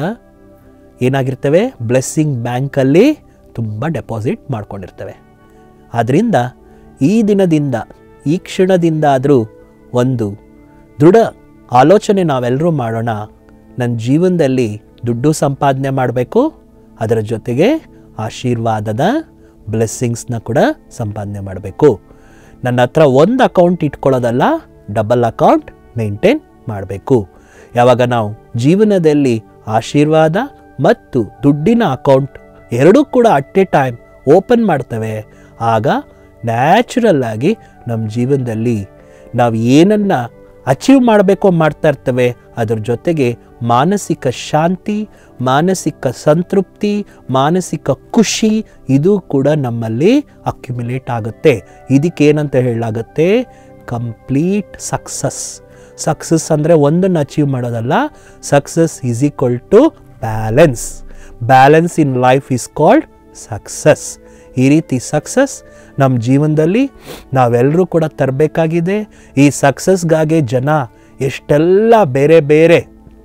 ಏನಾಗಿರ್ತೇವೆ ಬ್ಲೆಸ್ಸಿಂಗ್ ಬ್ಯಾಂಕಲ್ಲಿ ತುಂಬ ಡೆಪಾಸಿಟ್ ಮಾಡ್ಕೊಂಡಿರ್ತೇವೆ ಆದ್ದರಿಂದ ಈ ದಿನದಿಂದ ಈ ಕ್ಷಣದಿಂದ ಆದರೂ ಒಂದು ದೃಢ ಆಲೋಚನೆ ನಾವೆಲ್ಲರೂ ಮಾಡೋಣ ನನ್ನ ಜೀವನದಲ್ಲಿ ದುಡ್ಡು ಸಂಪಾದನೆ ಮಾಡಬೇಕು ಅದರ ಜೊತೆಗೆ ಆಶೀರ್ವಾದದ ಬ್ಲೆಸ್ಸಿಂಗ್ಸ್ನ ಕೂಡ ಸಂಪಾದನೆ ಮಾಡಬೇಕು ನನ್ನ ಹತ್ರ ಒಂದು ಅಕೌಂಟ್ ಇಟ್ಕೊಳ್ಳೋದಲ್ಲ ಡಬಲ್ ಅಕೌಂಟ್ ಮೇಂಟೈನ್ ಮಾಡಬೇಕು ಯಾವಾಗ ನಾವು ಜೀವನದಲ್ಲಿ ಆಶೀರ್ವಾದ ಮತ್ತು ದುಡ್ಡಿನ ಅಕೌಂಟ್ ಎರಡೂ ಕೂಡ ಅಟ್ ಎ ಟೈಮ್ ಓಪನ್ ಮಾಡ್ತೇವೆ ಆಗ ನ್ಯಾಚುರಲ್ ಆಗಿ ನಮ್ಮ ಜೀವನದಲ್ಲಿ ನಾವು ಏನನ್ನು ಅಚೀವ್ ಮಾಡಬೇಕೋ ಮಾಡ್ತಾ ಇರ್ತೇವೆ ಅದರ ಜೊತೆಗೆ ಮಾನಸಿಕ ಶಾಂತಿ ಮಾನಸಿಕ ಸಂತೃಪ್ತಿ ಮಾನಸಿಕ ಖುಷಿ ಇದು ಕೂಡ ನಮ್ಮಲ್ಲಿ ಅಕ್ಯುಮುಲೇಟ್ ಆಗುತ್ತೆ ಇದಕ್ಕೇನಂತ ಹೇಳಲಾಗುತ್ತೆ ಕಂಪ್ಲೀಟ್ ಸಕ್ಸಸ್ ಸಕ್ಸಸ್ ಅಂದರೆ ಒಂದನ್ನು ಅಚೀವ್ ಮಾಡೋದಲ್ಲ success is equal to balance balance in life is called success ಈ ರೀತಿ ಸಕ್ಸಸ್ ನಮ್ಮ ಜೀವನದಲ್ಲಿ ನಾವೆಲ್ಲರೂ ಕೂಡ ತರಬೇಕಾಗಿದೆ ಈ ಸಕ್ಸಸ್ಗಾಗಿ ಜನ ಎಷ್ಟೆಲ್ಲ ಬೇರೆ ಬೇರೆ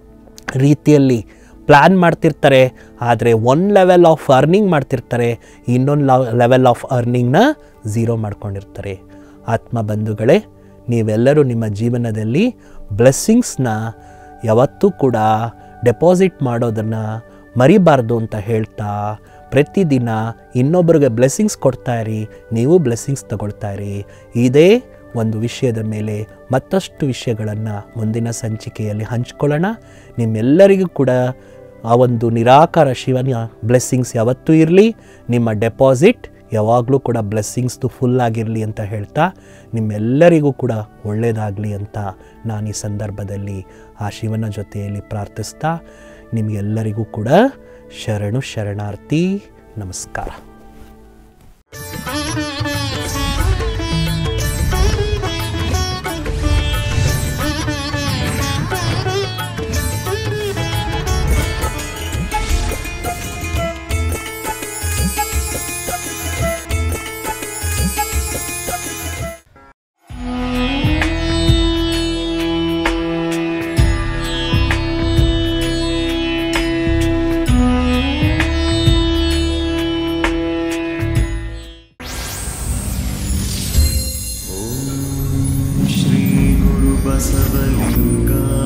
ರೀತಿಯಲ್ಲಿ ಪ್ಲ್ಯಾನ್ ಮಾಡ್ತಿರ್ತಾರೆ ಆದರೆ ಒನ್ ಲೆವೆಲ್ ಆಫ್ ಅರ್ನಿಂಗ್ ಮಾಡ್ತಿರ್ತಾರೆ ಇನ್ನೊಂದು ಲೆವೆಲ್ ಆಫ್ ಅರ್ನಿಂಗ್ನ ಝೀರೋ ಮಾಡ್ಕೊಂಡಿರ್ತಾರೆ ಆತ್ಮ ಬಂಧುಗಳೇ ನೀವೆಲ್ಲರೂ ನಿಮ್ಮ ಜೀವನದಲ್ಲಿ ಬ್ಲೆಸ್ಸಿಂಗ್ಸ್ನ ಯಾವತ್ತೂ ಕೂಡ ಡೆಪಾಸಿಟ್ ಮಾಡೋದನ್ನು ಮರಿಬಾರ್ದು ಅಂತ ಹೇಳ್ತಾ ಪ್ರತಿದಿನ ಇನ್ನೊಬ್ಬರಿಗೆ ಬ್ಲೆಸ್ಸಿಂಗ್ಸ್ ಕೊಡ್ತಾ ಇರಿ ನೀವು ಬ್ಲೆಸ್ಸಿಂಗ್ಸ್ ತಗೊಳ್ತಾ ಇರಿ ಇದೇ ಒಂದು ವಿಷಯದ ಮೇಲೆ ಮತ್ತಷ್ಟು ವಿಷಯಗಳನ್ನು ಮುಂದಿನ ಸಂಚಿಕೆಯಲ್ಲಿ ಹಂಚ್ಕೊಳ್ಳೋಣ ನಿಮ್ಮೆಲ್ಲರಿಗೂ ಕೂಡ ಆ ಒಂದು ನಿರಾಕಾರ ಶಿವನ ಬ್ಲೆಸ್ಸಿಂಗ್ಸ್ ಯಾವತ್ತೂ ಇರಲಿ ನಿಮ್ಮ ಡೆಪಾಸಿಟ್ ಯಾವಾಗಲೂ ಕೂಡ ಬ್ಲೆಸ್ಸಿಂಗ್ಸ್ದು ಫುಲ್ ಆಗಿರಲಿ ಅಂತ ಹೇಳ್ತಾ ನಿಮ್ಮೆಲ್ಲರಿಗೂ ಕೂಡ ಒಳ್ಳೆಯದಾಗಲಿ ಅಂತ ನಾನು ಈ ಸಂದರ್ಭದಲ್ಲಿ ಆ ಶಿವನ ಜೊತೆಯಲ್ಲಿ ಪ್ರಾರ್ಥಿಸ್ತಾ ನಿಮಗೆಲ್ಲರಿಗೂ ಕೂಡ ಶರಣು ಶರಣಾರ್ಥಿ ನಮಸ್ಕಾರ श्रीगुरुबसवलिङ्गा